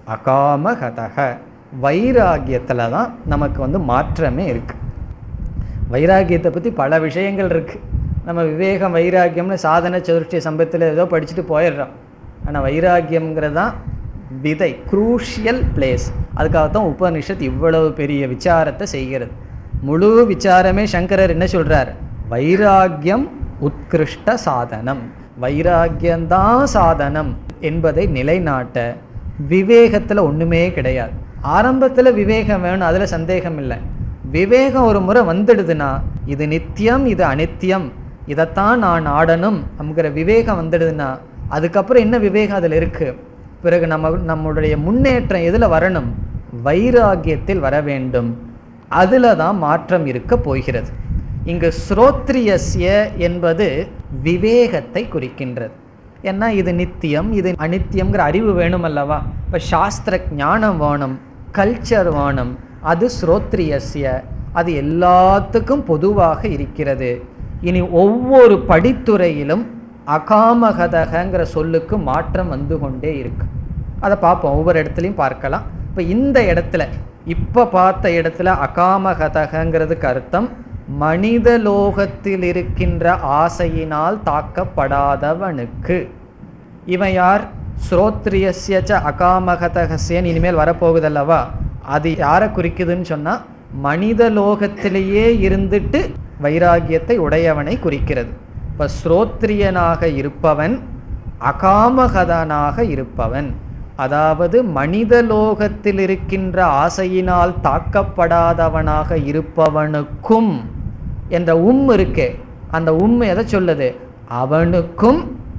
அகாமகதக வைராகியத்தில் தான் நமக்கு வந்து மாற்றமே இருக்குது வைராகியத்தை பற்றி பல விஷயங்கள் இருக்குது நம்ம விவேகம் வைராக்கியம்னு சாதன சதுர்ஷ்டிய சம்பத்தில் ஏதோ படிச்சுட்டு போயிடுறோம் ஆனால் வைராக்கியம்ங்கிறது தான் விதை குரூஷியல் பிளேஸ் அதுக்காக தான் உபனிஷத் இவ்வளவு பெரிய விசாரத்தை செய்கிறது முழு விசாரமே சங்கரர் என்ன சொல்கிறார் வைராக்கியம் உத்கிருஷ்ட சாதனம் வைராக்கியம்தான் சாதனம் என்பதை நிலைநாட்ட விவேகத்தில் ஒன்றுமே கிடையாது ஆரம்பத்தில் விவேகம் வேணும் அதில் சந்தேகம் இல்லை விவேகம் ஒரு முறை வந்துடுதுன்னா இது நித்தியம் இது அனித்தியம் இதைத்தான் நான் ஆடணும் அப்படிங்கிற விவேகம் வந்துடுதுன்னா அதுக்கப்புறம் என்ன விவேகம் அதில் இருக்குது பிறகு நம்ம நம்முடைய முன்னேற்றம் எதில் வரணும் வைராகியத்தில் வர வேண்டும் அதில் தான் மாற்றம் இருக்க போகிறது இங்கு ஸ்ரோத்ரியஸ்ய என்பது விவேகத்தை குறிக்கின்றது ஏன்னா இது நித்தியம் இது அனித்தியம்ங்கிற அறிவு வேணும் அல்லவா இப்போ சாஸ்திர ஞானம் வேணும் கல்ச்சர் வேணும் அது ஸ்ரோத்ரியஸ்ய அது எல்லாத்துக்கும் பொதுவாக இருக்கிறது இனி ஒவ்வொரு படித்துறையிலும் அகாமகதகங்கிற சொல்லுக்கு மாற்றம் வந்து கொண்டே இருக்கு அதை பார்ப்போம் ஒவ்வொரு இடத்துலையும் பார்க்கலாம் இப்போ இந்த இடத்துல இப்போ பார்த்த இடத்துல அகாமகதகங்கிறதுக்கு அர்த்தம் மனித லோகத்தில் இருக்கின்ற ஆசையினால் தாக்கப்படாதவனுக்கு இவன் யார் ஸ்ரோத்ரியஸ்யச்ச அகாமகதகசியன் இனிமேல் வரப்போகுதல்லவா அது யாரை குறிக்குதுன்னு சொன்னால் மனித லோகத்திலேயே இருந்துட்டு வைராகியத்தை உடையவனை குறிக்கிறது இப்போ ஸ்ரோத்ரியனாக இருப்பவன் அகாமகதனாக இருப்பவன் அதாவது மனித லோகத்தில் இருக்கின்ற ஆசையினால் தாக்கப்படாதவனாக இருப்பவனுக்கும் என்ற உம் இருக்கே அந்த உம் எதை சொல்லுது அவனுக்கும்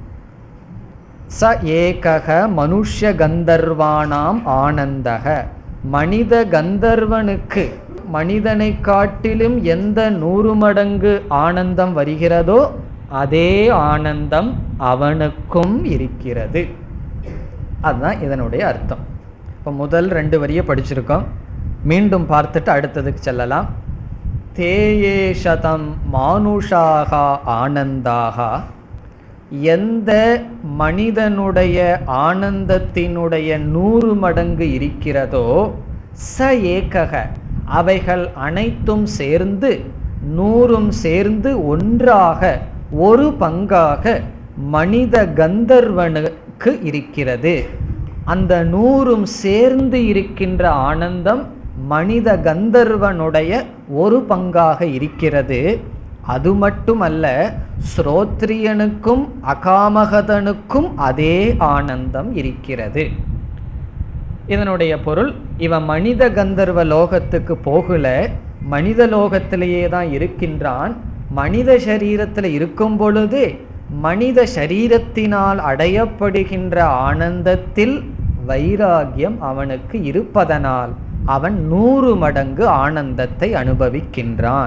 ச ஏகக மனுஷ்ய கந்தர்வானாம் ஆனந்தக மனித கந்தர்வனுக்கு மனிதனை காட்டிலும் எந்த நூறு மடங்கு ஆனந்தம் வருகிறதோ அதே ஆனந்தம் அவனுக்கும் இருக்கிறது அதுதான் இதனுடைய அர்த்தம் இப்போ முதல் ரெண்டு வரியை படிச்சிருக்கோம் மீண்டும் பார்த்துட்டு அடுத்ததுக்கு செல்லலாம் தேயே சதம் மானுஷாக ஆனந்தாக எந்த மனிதனுடைய ஆனந்தத்தினுடைய நூறு மடங்கு இருக்கிறதோ ச ஏகக அவைகள் அனைத்தும் சேர்ந்து நூறும் சேர்ந்து ஒன்றாக ஒரு பங்காக மனித கந்தர்வனுக்கு இருக்கிறது அந்த நூறும் சேர்ந்து இருக்கின்ற ஆனந்தம் மனித கந்தர்வனுடைய ஒரு பங்காக இருக்கிறது அது மட்டுமல்ல ஸ்ரோத்ரியனுக்கும் அகாமகதனுக்கும் அதே ஆனந்தம் இருக்கிறது இதனுடைய பொருள் இவன் மனித கந்தர்வ லோகத்துக்கு போகல மனித லோகத்திலேயே தான் இருக்கின்றான் மனித சரீரத்தில் இருக்கும் பொழுது மனித சரீரத்தினால் அடையப்படுகின்ற ஆனந்தத்தில் வைராகியம் அவனுக்கு இருப்பதனால் அவன் நூறு மடங்கு ஆனந்தத்தை அனுபவிக்கின்றான்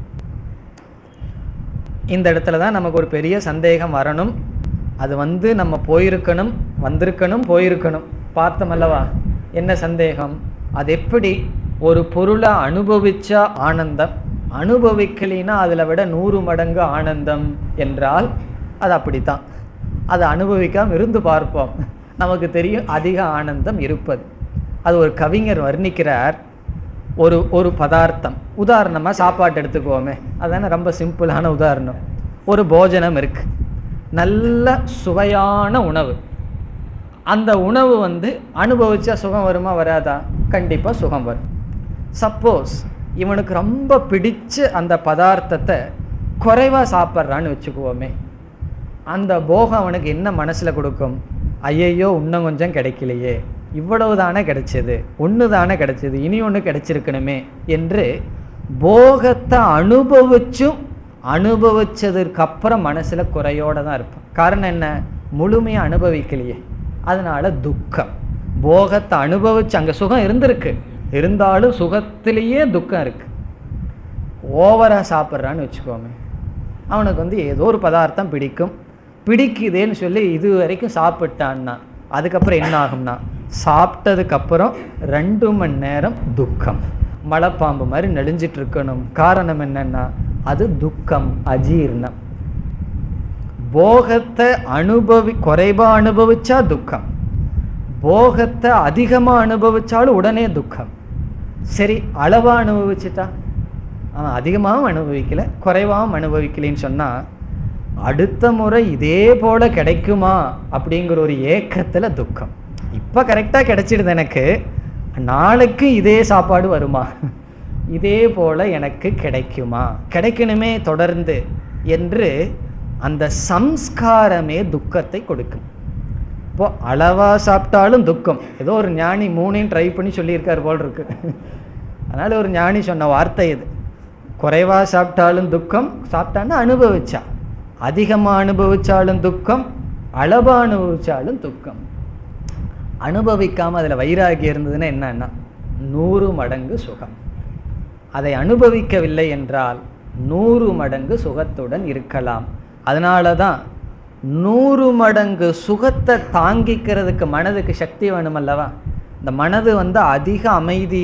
இந்த இடத்துல தான் நமக்கு ஒரு பெரிய சந்தேகம் வரணும் அது வந்து நம்ம போயிருக்கணும் வந்திருக்கணும் போயிருக்கணும் பார்த்தோம் அல்லவா என்ன சந்தேகம் அது எப்படி ஒரு பொருளை அனுபவிச்சா ஆனந்தம் அனுபவிக்கலினா அதில் விட நூறு மடங்கு ஆனந்தம் என்றால் அது அப்படித்தான் அதை அனுபவிக்காம இருந்து பார்ப்போம் நமக்கு தெரியும் அதிக ஆனந்தம் இருப்பது அது ஒரு கவிஞர் வர்ணிக்கிறார் ஒரு ஒரு பதார்த்தம் உதாரணமாக சாப்பாட்டு எடுத்துக்குவோமே அதானே ரொம்ப சிம்பிளான உதாரணம் ஒரு போஜனம் இருக்கு நல்ல சுவையான உணவு அந்த உணவு வந்து அனுபவிச்சா சுகம் வருமா வராதா கண்டிப்பாக சுகம் வரும் சப்போஸ் இவனுக்கு ரொம்ப பிடிச்ச அந்த பதார்த்தத்தை குறைவாக சாப்பிட்றான்னு வச்சுக்குவோமே அந்த போகம் அவனுக்கு என்ன மனசில் கொடுக்கும் ஐயையோ இன்னும் கொஞ்சம் கிடைக்கலையே இவ்வளவு தானே கிடைச்சது ஒன்று தானே கிடைச்சது இனி ஒன்று கிடைச்சிருக்கணுமே என்று போகத்தை அனுபவிச்சும் அனுபவிச்சதற்கு அப்புறம் மனசில் குறையோட தான் இருப்பான் காரணம் என்ன முழுமையாக அனுபவிக்கலையே அதனால துக்கம் போகத்தை அனுபவிச்சு அங்கே சுகம் இருந்திருக்கு இருந்தாலும் சுகத்திலேயே துக்கம் இருக்கு ஓவராக சாப்பிட்றான்னு வச்சுக்கோமே அவனுக்கு வந்து ஏதோ ஒரு பதார்த்தம் பிடிக்கும் பிடிக்குதேன்னு சொல்லி இது வரைக்கும் சாப்பிட்டான்னா அதுக்கப்புறம் என்ன ஆகும்னா சாப்பிட்டதுக்கப்புறம் ரெண்டு மணி நேரம் துக்கம் மலைப்பாம்பு மாதிரி நெளிஞ்சிட்டு இருக்கணும் காரணம் என்னன்னா அது துக்கம் அஜீர்ணம் போகத்தை அனுபவி குறைவா அனுபவிச்சா துக்கம் போகத்தை அதிகமாக அனுபவிச்சாலும் உடனே துக்கம் சரி அளவா அனுபவிச்சுட்டா அவன் அதிகமாகவும் அனுபவிக்கல குறைவாகவும் அனுபவிக்கலைன்னு சொன்னால் அடுத்த முறை இதே போல கிடைக்குமா அப்படிங்கிற ஒரு ஏக்கத்தில் துக்கம் இப்போ கரெக்டாக கிடைச்சிடுது எனக்கு நாளைக்கு இதே சாப்பாடு வருமா இதே போல எனக்கு கிடைக்குமா கிடைக்கணுமே தொடர்ந்து என்று அந்த சம்ஸ்காரமே துக்கத்தை கொடுக்கும் இப்போ அளவா சாப்பிட்டாலும் துக்கம் ஏதோ ஒரு ஞானி மூணையும் ட்ரை பண்ணி சொல்லியிருக்கார் போல் இருக்கு அதனால ஒரு ஞானி சொன்ன வார்த்தை இது குறைவா சாப்பிட்டாலும் துக்கம் சாப்பிட்டான்னு அனுபவிச்சா அதிகமாக அனுபவிச்சாலும் துக்கம் அளவா அனுபவிச்சாலும் துக்கம் அனுபவிக்காம அதில் வைராகி இருந்ததுன்னா என்னன்னா நூறு மடங்கு சுகம் அதை அனுபவிக்கவில்லை என்றால் நூறு மடங்கு சுகத்துடன் இருக்கலாம் அதனால தான் நூறு மடங்கு சுகத்தை தாங்கிக்கிறதுக்கு மனதுக்கு சக்தி வேணும் அல்லவா இந்த மனது வந்து அதிக அமைதியை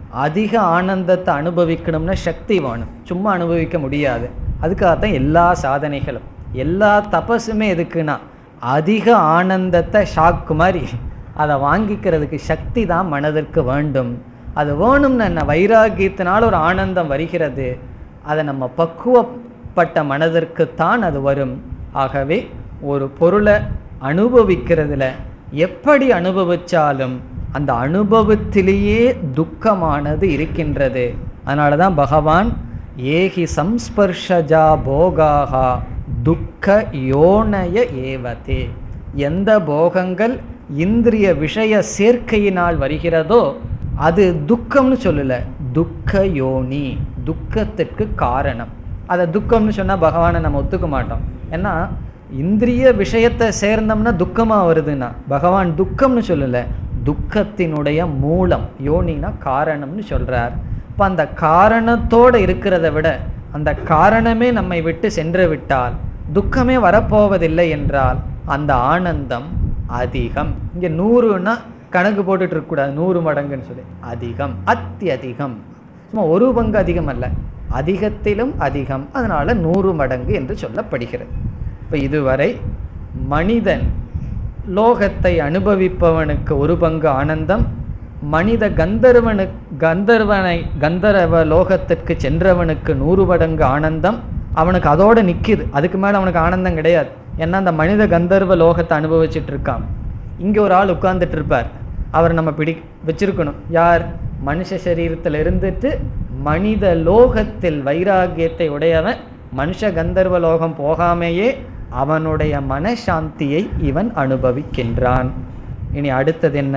அதிக ஆனந்தத்தை அனுபவிக்கணும்னா சக்தி வேணும் சும்மா அனுபவிக்க முடியாது அதுக்காகத்தான் எல்லா சாதனைகளும் எல்லா தபஸுமே எதுக்குன்னா அதிக ஆனந்தத்தை ஷாக்கு மாதிரி அதை வாங்கிக்கிறதுக்கு சக்தி தான் மனதிற்கு வேண்டும் அது வேணும்னு என்ன வைராகியத்தினால் ஒரு ஆனந்தம் வருகிறது அதை நம்ம பக்குவப்பட்ட மனதிற்குத்தான் அது வரும் ஆகவே ஒரு பொருளை அனுபவிக்கிறதுல எப்படி அனுபவிச்சாலும் அந்த அனுபவத்திலேயே துக்கமானது இருக்கின்றது அதனால தான் பகவான் ஏகி சம்ஸ்பர்ஷஜா போகாகா துக்க யோனய ஏவதே எந்த போகங்கள் இந்திரிய விஷய சேர்க்கையினால் வருகிறதோ அது துக்கம்னு சொல்லல துக்க யோனி துக்கத்திற்கு காரணம் அதை துக்கம்னு சொன்னால் பகவானை நம்ம ஒத்துக்க மாட்டோம் ஏன்னா இந்திரிய விஷயத்தை சேர்ந்தோம்னா துக்கமாக வருதுன்னா பகவான் துக்கம்னு சொல்லலை துக்கத்தினுடைய மூலம் யோனினா காரணம்னு சொல்கிறார் இப்போ அந்த காரணத்தோடு இருக்கிறத விட அந்த காரணமே நம்மை விட்டு சென்று விட்டால் துக்கமே வரப்போவதில்லை என்றால் அந்த ஆனந்தம் அதிகம் இங்கே நூறுன்னா கணக்கு போட்டுட்டு இருக்கக்கூடாது நூறு மடங்குன்னு சொல்லி அதிகம் அத்தியதிகம் சும்மா ஒரு பங்கு அதிகம் அல்ல அதிகத்திலும் அதிகம் அதனால நூறு மடங்கு என்று சொல்லப்படுகிறது இப்போ இதுவரை மனிதன் லோகத்தை அனுபவிப்பவனுக்கு ஒரு பங்கு ஆனந்தம் மனித கந்தர்வனு கந்தர்வனை கந்தர்வ லோகத்திற்கு சென்றவனுக்கு நூறு மடங்கு ஆனந்தம் அவனுக்கு அதோடு நிற்கிது அதுக்கு மேலே அவனுக்கு ஆனந்தம் கிடையாது ஏன்னா அந்த மனித கந்தர்வ லோகத்தை அனுபவிச்சுட்டு இருக்கான் இங்கே ஒரு ஆள் உட்கார்ந்துட்டு இருப்பார் அவர் நம்ம பிடி வச்சிருக்கணும் யார் மனுஷ சரீரத்தில் இருந்துட்டு மனித லோகத்தில் வைராகியத்தை உடையவன் மனுஷ கந்தர்வ லோகம் போகாமையே அவனுடைய மனசாந்தியை இவன் அனுபவிக்கின்றான் இனி அடுத்தது என்ன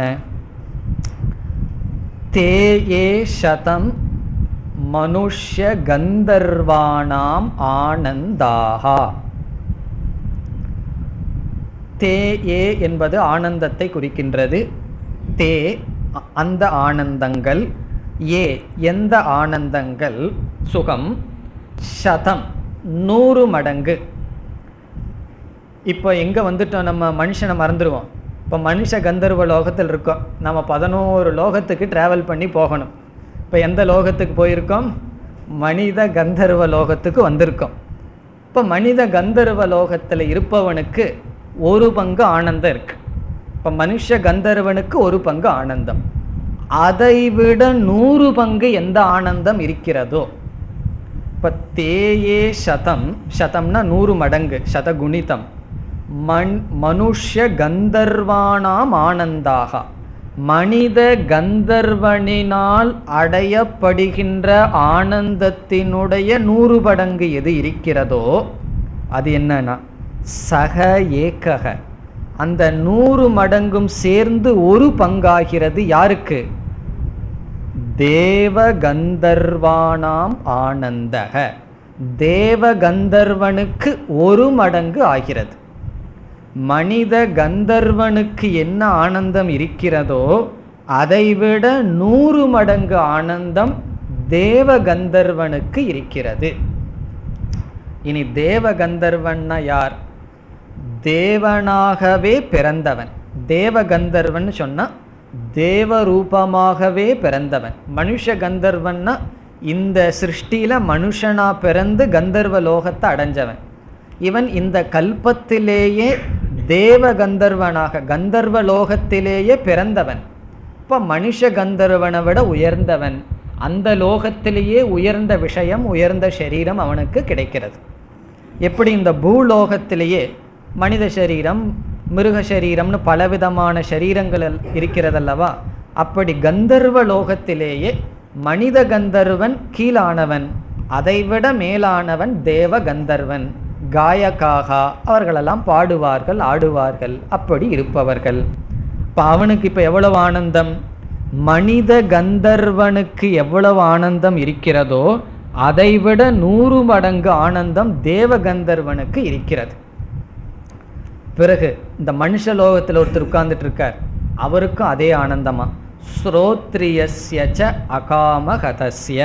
தேயே சதம் மனுஷ்ய கந்தர்வானாம் ஆனந்தாகா தே ஏ என்பது ஆனந்தத்தை குறிக்கின்றது தே அ- அந்த ஆனந்தங்கள் ஏ எந்த ஆனந்தங்கள் சுகம் சதம் நூறு மடங்கு இப்போ எங்கே வந்துட்டோம் நம்ம மனுஷனை மறந்துடுவோம் இப்போ மனுஷ கந்தர்வ லோகத்தில் இருக்கோம் நம்ம பதினோரு லோகத்துக்கு ட்ராவல் பண்ணி போகணும் இப்போ எந்த லோகத்துக்கு போயிருக்கோம் மனித கந்தர்வ லோகத்துக்கு வந்திருக்கோம் இப்போ மனித கந்தர்வ லோகத்தில் இருப்பவனுக்கு ஒரு பங்கு ஆனந்தம் இருக்கு இப்போ மனுஷ கந்தர்வனுக்கு ஒரு பங்கு ஆனந்தம் அதைவிட நூறு பங்கு எந்த ஆனந்தம் இருக்கிறதோ இப்போ தேயே சதம் சதம்னா நூறு மடங்கு சதகுணிதம் மண் மனுஷ்ய கந்தர்வானாம் ஆனந்தாக மனித கந்தர்வனினால் அடையப்படுகின்ற ஆனந்தத்தினுடைய நூறு மடங்கு எது இருக்கிறதோ அது என்னன்னா சக ஏக்கக அந்த நூறு மடங்கும் சேர்ந்து ஒரு பங்காகிறது யாருக்கு தேவ கந்தர்வானாம் ஆனந்தக தேவ கந்தர்வனுக்கு ஒரு மடங்கு ஆகிறது மனித கந்தர்வனுக்கு என்ன ஆனந்தம் இருக்கிறதோ அதைவிட நூறு மடங்கு ஆனந்தம் தேவ கந்தர்வனுக்கு இருக்கிறது இனி தேவ கந்தர்வன்னா யார் தேவனாகவே பிறந்தவன் தேவ கந்தர்வன் சொன்னா தேவ ரூபமாகவே பிறந்தவன் மனுஷ கந்தர்வன்னா இந்த சிருஷ்டியில மனுஷனா பிறந்து கந்தர்வ லோகத்தை அடைஞ்சவன் இவன் இந்த கல்பத்திலேயே தேவ கந்தர்வனாக கந்தர்வ லோகத்திலேயே பிறந்தவன் இப்போ மனுஷ கந்தர்வனை விட உயர்ந்தவன் அந்த லோகத்திலேயே உயர்ந்த விஷயம் உயர்ந்த சரீரம் அவனுக்கு கிடைக்கிறது எப்படி இந்த பூலோகத்திலேயே மனித சரீரம் மிருக சரீரம்னு பலவிதமான சரீரங்கள் எல்- இருக்கிறதல்லவா அப்படி கந்தர்வ லோகத்திலேயே மனித கந்தர்வன் கீழானவன் அதைவிட மேலானவன் தேவ கந்தர்வன் காயகாகா அவர்களெல்லாம் பாடுவார்கள் ஆடுவார்கள் அப்படி இருப்பவர்கள் இப்போ அவனுக்கு இப்போ எவ்வளவு ஆனந்தம் மனித கந்தர்வனுக்கு எவ்வளவு ஆனந்தம் இருக்கிறதோ அதைவிட நூறு மடங்கு ஆனந்தம் தேவ கந்தர்வனுக்கு இருக்கிறது பிறகு இந்த மனுஷ லோகத்தில் ஒருத்தர் உட்கார்ந்துட்டு இருக்கார் அவருக்கும் அதே ஆனந்தமா ஸ்ரோத்ரியஸ்ய ச அகாமகதஸ்ய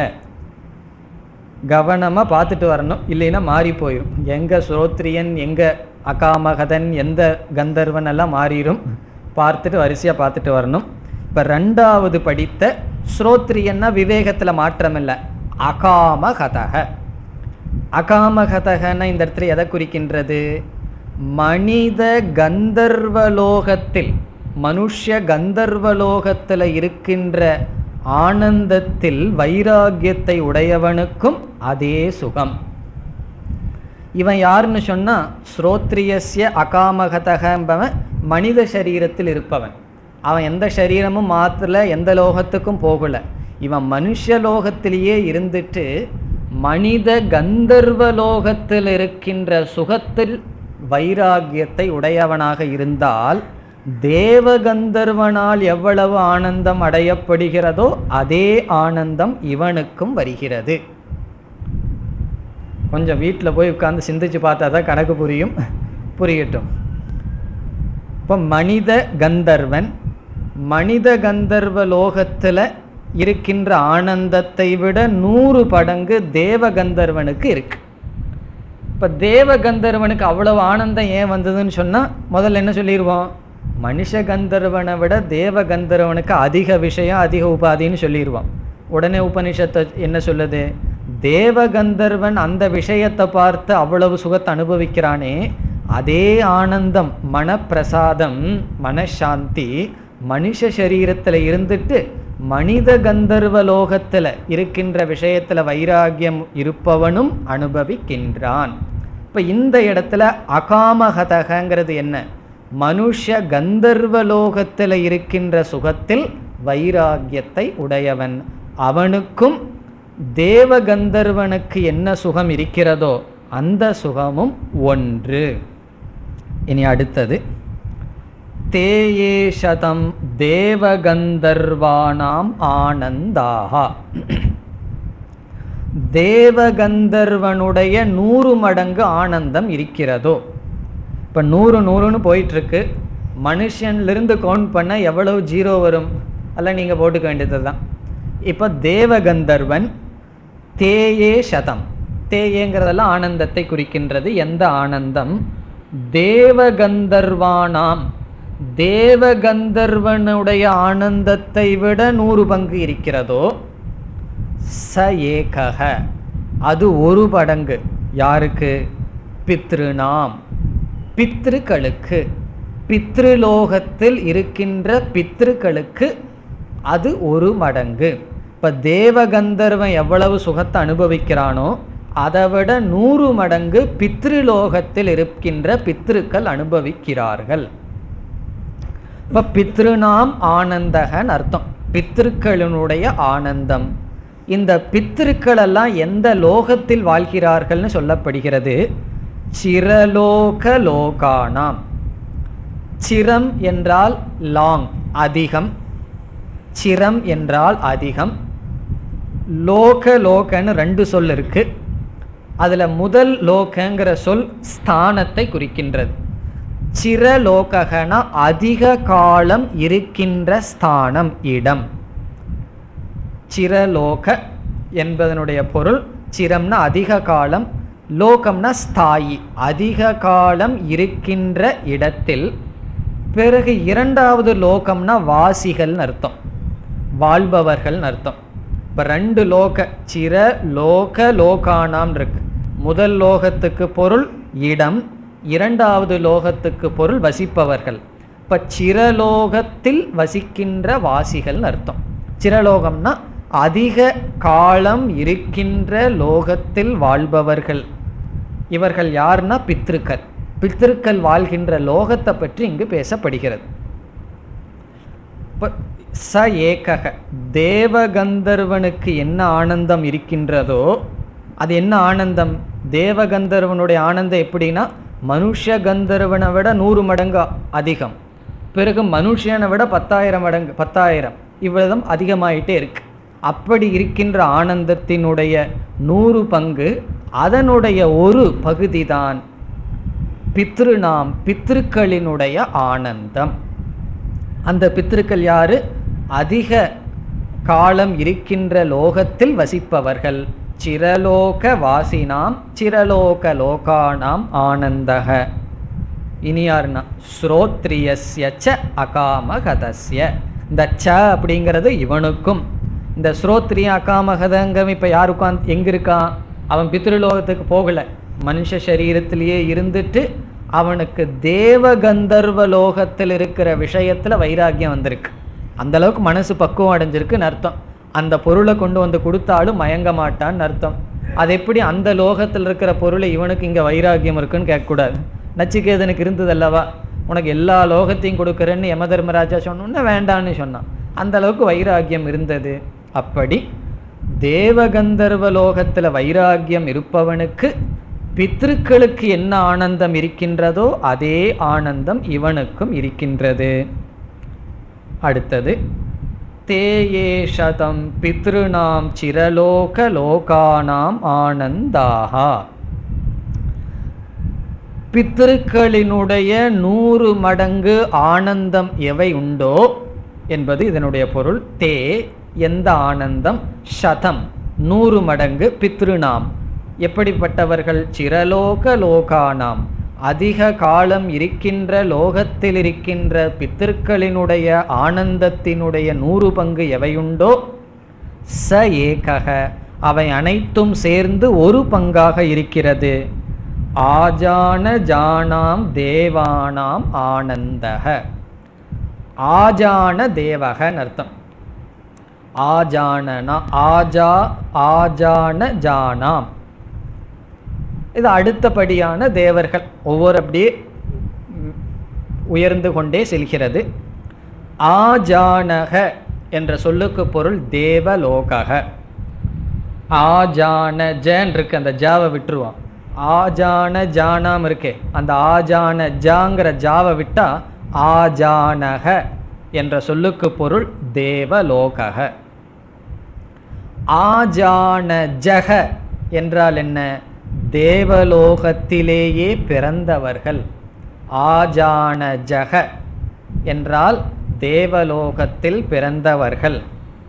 கவனமாக பார்த்துட்டு வரணும் இல்லைன்னா மாறி போயிடும் எங்கே ஸ்ரோத்ரியன் எங்கே அகாமகதன் எந்த கந்தர்வன் எல்லாம் மாறிடும் பார்த்துட்டு வரிசையாக பார்த்துட்டு வரணும் இப்போ ரெண்டாவது படித்த ஸ்ரோத்ரியன்னா விவேகத்துல மாற்றம் இல்லை அகாமகதக அகாமகதகன்னா இந்த இடத்துல எதை குறிக்கின்றது மனித கந்தர்வலோகத்தில் மனுஷ்ய கந்தர்வலோகத்தில் இருக்கின்ற ஆனந்தத்தில் வைராகியத்தை உடையவனுக்கும் அதே சுகம் இவன் யாருன்னு சொன்னா ஸ்ரோத்ரியஸ்ய அகாமகதகம்பவன் மனித சரீரத்தில் இருப்பவன் அவன் எந்த சரீரமும் மாத்தல எந்த லோகத்துக்கும் போகல இவன் மனுஷ லோகத்திலேயே இருந்துட்டு மனித கந்தர்வ லோகத்தில் இருக்கின்ற சுகத்தில் வைராகியத்தை உடையவனாக இருந்தால் தேவகந்தர்வனால் எவ்வளவு ஆனந்தம் அடையப்படுகிறதோ அதே ஆனந்தம் இவனுக்கும் வருகிறது கொஞ்சம் வீட்டில் போய் உட்கார்ந்து சிந்திச்சு பார்த்தா தான் கணக்கு புரியும் புரியட்டும் இப்போ மனித கந்தர்வன் மனித கந்தர்வ லோகத்தில் இருக்கின்ற ஆனந்தத்தை விட நூறு படங்கு தேவ கந்தர்வனுக்கு இருக்கு இப்போ தேவ கந்தர்வனுக்கு அவ்வளவு ஆனந்தம் ஏன் வந்ததுன்னு சொன்னால் முதல்ல என்ன சொல்லிடுவோம் மனுஷ கந்தர்வனை விட தேவ கந்தர்வனுக்கு அதிக விஷயம் அதிக உபாதின்னு சொல்லிடுவோம் உடனே உபனிஷத்தை என்ன சொல்லுது தேவ கந்தர்வன் அந்த விஷயத்தை பார்த்து அவ்வளவு சுகத்தை அனுபவிக்கிறானே அதே ஆனந்தம் மனப்பிரசாதம் மனசாந்தி மனுஷ சரீரத்தில் இருந்துட்டு மனித கந்தர்வ லோகத்தில் இருக்கின்ற விஷயத்தில் வைராகியம் இருப்பவனும் அனுபவிக்கின்றான் இப்போ இந்த இடத்துல அகாமகதகங்கிறது என்ன மனுஷ கந்தர்வ லோகத்தில் இருக்கின்ற சுகத்தில் வைராகியத்தை உடையவன் அவனுக்கும் தேவ கந்தர்வனுக்கு என்ன சுகம் இருக்கிறதோ அந்த சுகமும் ஒன்று இனி அடுத்தது தேயே சதம் தேவகந்தர்வானாம் ஆனந்தாக தேவகந்தர்வனுடைய நூறு மடங்கு ஆனந்தம் இருக்கிறதோ இப்போ நூறு நூறுன்னு போயிட்டுருக்கு மனுஷன்லேருந்து கவுண்ட் பண்ண எவ்வளவு ஜீரோ வரும் அல்ல நீங்கள் போட்டுக்க வேண்டியது தான் இப்போ தேவகந்தர்வன் தேயே சதம் தேயேங்கிறதெல்லாம் ஆனந்தத்தை குறிக்கின்றது எந்த ஆனந்தம் தேவகந்தர்வானாம் தேவகந்தர்வனுடைய ஆனந்தத்தை விட நூறு பங்கு இருக்கிறதோ ச ஏகக அது ஒரு படங்கு யாருக்கு பித்ருநாம் பித்ருக்களுக்கு பித்ருலோகத்தில் இருக்கின்ற பித்ருக்களுக்கு அது ஒரு மடங்கு இப்போ தேவகந்தர்வன் எவ்வளவு சுகத்தை அனுபவிக்கிறானோ அதை விட நூறு மடங்கு பித்ருலோகத்தில் இருக்கின்ற பித்ருக்கள் அனுபவிக்கிறார்கள் இப்போ பித்ருநாம் ஆனந்தகன் அர்த்தம் பித்ருக்களினுடைய ஆனந்தம் இந்த பித்திருக்கள் எல்லாம் எந்த லோகத்தில் வாழ்கிறார்கள்னு சொல்லப்படுகிறது சிரலோக லோகானாம் சிரம் என்றால் லாங் அதிகம் சிரம் என்றால் அதிகம் லோக லோகன்னு ரெண்டு சொல் இருக்கு அதில் முதல் லோகங்கிற சொல் ஸ்தானத்தை குறிக்கின்றது சிரலோகனா அதிக காலம் இருக்கின்ற ஸ்தானம் இடம் சிரலோக என்பதனுடைய பொருள் சிரம்னா அதிக காலம் லோகம்னா ஸ்தாயி அதிக காலம் இருக்கின்ற இடத்தில் பிறகு இரண்டாவது லோகம்னா வாசிகள்னு அர்த்தம் வாழ்பவர்கள்னு அர்த்தம் இப்போ ரெண்டு லோக சிர லோக லோகானாம் இருக்கு முதல் லோகத்துக்கு பொருள் இடம் இரண்டாவது லோகத்துக்கு பொருள் வசிப்பவர்கள் இப்போ சிரலோகத்தில் வசிக்கின்ற வாசிகள்னு அர்த்தம் சிரலோகம்னா அதிக காலம் இருக்கின்ற லோகத்தில் வாழ்பவர்கள் இவர்கள் யார்னா பித்ருக்கள் பித்ருக்கள் வாழ்கின்ற லோகத்தை பற்றி இங்கு பேசப்படுகிறது இப்ப ச ஏகக தேவகந்தர்வனுக்கு என்ன ஆனந்தம் இருக்கின்றதோ அது என்ன ஆனந்தம் தேவகந்தர்வனுடைய ஆனந்தம் எப்படின்னா மனுஷ கந்தர்வனை விட நூறு மடங்கு அதிகம் பிறகு மனுஷனை விட பத்தாயிரம் மடங்கு பத்தாயிரம் இவ்வளவும் அதிகமாயிட்டே இருக்கு அப்படி இருக்கின்ற ஆனந்தத்தினுடைய நூறு பங்கு அதனுடைய ஒரு பகுதி தான் பித்ருநாம் பித்ருக்களினுடைய ஆனந்தம் அந்த பித்ருக்கள் யாரு அதிக காலம் இருக்கின்ற லோகத்தில் வசிப்பவர்கள் சிரலோக வாசினாம் சிரலோக லோகானாம் ஆனந்தக இனி யாருன்னா ஸ்ரோத்ரியஸ்ய ச அகாமகதஸ்ய இந்த ச அப்படிங்கிறது இவனுக்கும் இந்த ஸ்ரோத்ரியம் அகாமகதங்கம் இப்போ யார் உட்காந்து எங்கே இருக்கான் அவன் பித்ருலோகத்துக்கு போகலை மனுஷ சரீரத்திலேயே இருந்துட்டு அவனுக்கு தேவ கந்தர்வ லோகத்தில் இருக்கிற விஷயத்தில் வைராக்கியம் வந்திருக்கு அந்த அளவுக்கு மனசு பக்குவம் அடைஞ்சிருக்குன்னு அர்த்தம் அந்த பொருளை கொண்டு வந்து கொடுத்தாலும் மயங்க மாட்டான்னு அர்த்தம் அது எப்படி அந்த லோகத்தில் இருக்கிற பொருளை இவனுக்கு இங்கே வைராக்கியம் இருக்குன்னு கேட்கக்கூடாது நச்சிகேதனுக்கு இருந்தது அல்லவா உனக்கு எல்லா லோகத்தையும் கொடுக்குறேன்னு யம தர்மராஜா சொன்னோன்னே வேண்டான்னு சொன்னான் அந்த அளவுக்கு வைராக்கியம் இருந்தது அப்படி தேவகந்தர்வ லோகத்தில் வைராக்கியம் இருப்பவனுக்கு பித்ருக்களுக்கு என்ன ஆனந்தம் இருக்கின்றதோ அதே ஆனந்தம் இவனுக்கும் இருக்கின்றது அடுத்தது தேயே சதம் பித்ருணாம் சிரலோக லோகானாம் ஆனந்தாகா பித்திருக்களினுடைய நூறு மடங்கு ஆனந்தம் எவை உண்டோ என்பது இதனுடைய பொருள் தே எந்த ஆனந்தம் சதம் நூறு மடங்கு பித்ருநாம் எப்படிப்பட்டவர்கள் சிரலோக லோகானாம் அதிக காலம் இருக்கின்ற லோகத்தில் இருக்கின்ற பித்திருக்களினுடைய ஆனந்தத்தினுடைய நூறு பங்கு எவையுண்டோ ச ஏகக அவை அனைத்தும் சேர்ந்து ஒரு பங்காக இருக்கிறது ஆஜான ஜானாம் தேவானாம் ஆனந்தக ஆஜான தேவகன்னு அர்த்தம் ஆஜானனா ஆஜா ஆஜான ஜானாம் இது அடுத்தபடியான தேவர்கள் ஒவ்வொரு அப்படியே ம், உயர்ந்து கொண்டே செல்கிறது ஆஜானக என்ற சொல்லுக்கு பொருள் தேவலோகக ஆஜானஜன் இருக்கு அந்த ஜாவை விட்டுருவான் ஆஜான ஜானாம் இருக்கே அந்த ஆஜான ஜாங்கிற ஜாவை விட்டா ஆஜானக என்ற சொல்லுக்கு பொருள் தேவலோகக ஆஜான ஜக என்றால் என்ன தேவலோகத்திலேயே பிறந்தவர்கள் ஆஜான ஜக என்றால் தேவலோகத்தில் பிறந்தவர்கள்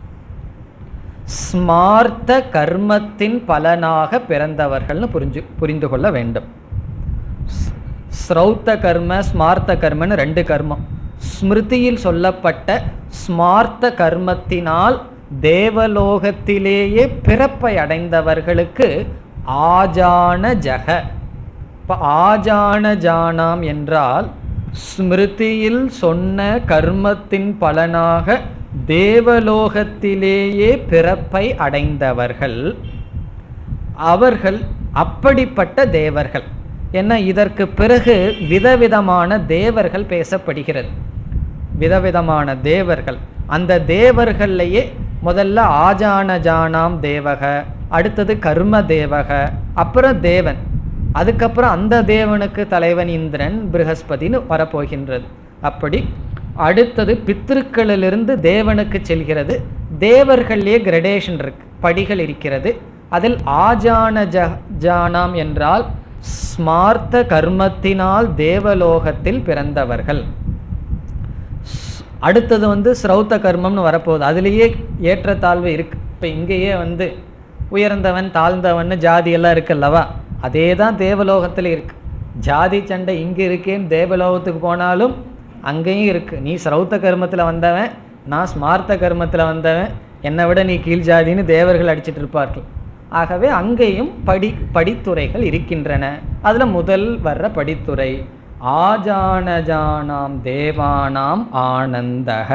ஸ்மார்த்த கர்மத்தின் பலனாக பிறந்தவர்கள்னு புரிஞ்சு புரிந்து கொள்ள வேண்டும் ஸ்- ஸ்ரௌத்த கர்ம ஸ்மார்த்த கர்மன்னு ரெண்டு கர்மம் ஸ்மிருதியில் சொல்லப்பட்ட ஸ்மார்த்த கர்மத்தினால் தேவலோகத்திலேயே பிறப்பை அடைந்தவர்களுக்கு ஆஜான ஜக இப்போ ஆஜான ஜானாம் என்றால் ஸ்மிருதியில் சொன்ன கர்மத்தின் பலனாக தேவலோகத்திலேயே பிறப்பை அடைந்தவர்கள் அவர்கள் அப்படிப்பட்ட தேவர்கள் ஏன்னா இதற்கு பிறகு விதவிதமான தேவர்கள் பேசப்படுகிறது விதவிதமான தேவர்கள் அந்த தேவர்கள்லையே முதல்ல ஆஜான ஜானாம் தேவக அடுத்தது கர்ம தேவக அப்புறம் தேவன் அதுக்கப்புறம் அந்த தேவனுக்கு தலைவன் இந்திரன் ப்ரஹஸ்பதின்னு வரப்போகின்றது அப்படி அடுத்தது பித்திருக்களிலிருந்து தேவனுக்கு செல்கிறது தேவர்கள்லேயே கிரடேஷன் இருக்கு படிகள் இருக்கிறது அதில் ஆஜான ஜ ஜானாம் என்றால் ஸ்மார்த்த கர்மத்தினால் தேவலோகத்தில் பிறந்தவர்கள் ஸ்- அடுத்தது வந்து ஸ்ரௌத்த கர்மம்னு வரப்போகுது அதுலேயே ஏற்றத்தாழ்வு இருக்கு இப்போ இங்கேயே வந்து உயர்ந்தவன் தாழ்ந்தவன் ஜாதி எல்லாம் இருக்குல்லவா அதே தான் தேவலோகத்தில் இருக்கு ஜாதி சண்டை இங்கே இருக்கேன்னு தேவலோகத்துக்கு போனாலும் அங்கேயும் இருக்கு நீ ஸ்ரௌத்த கர்மத்தில் வந்தவன் நான் ஸ்மார்த்த கர்மத்தில் வந்தவன் என்னை விட நீ கீழ் ஜாதின்னு தேவர்கள் அடிச்சிட்டு இருப்பார்கள் ஆகவே அங்கேயும் படி படித்துறைகள் இருக்கின்றன அதில் முதல் வர்ற படித்துறை ஆஜானஜானாம் தேவானாம் ஆனந்தக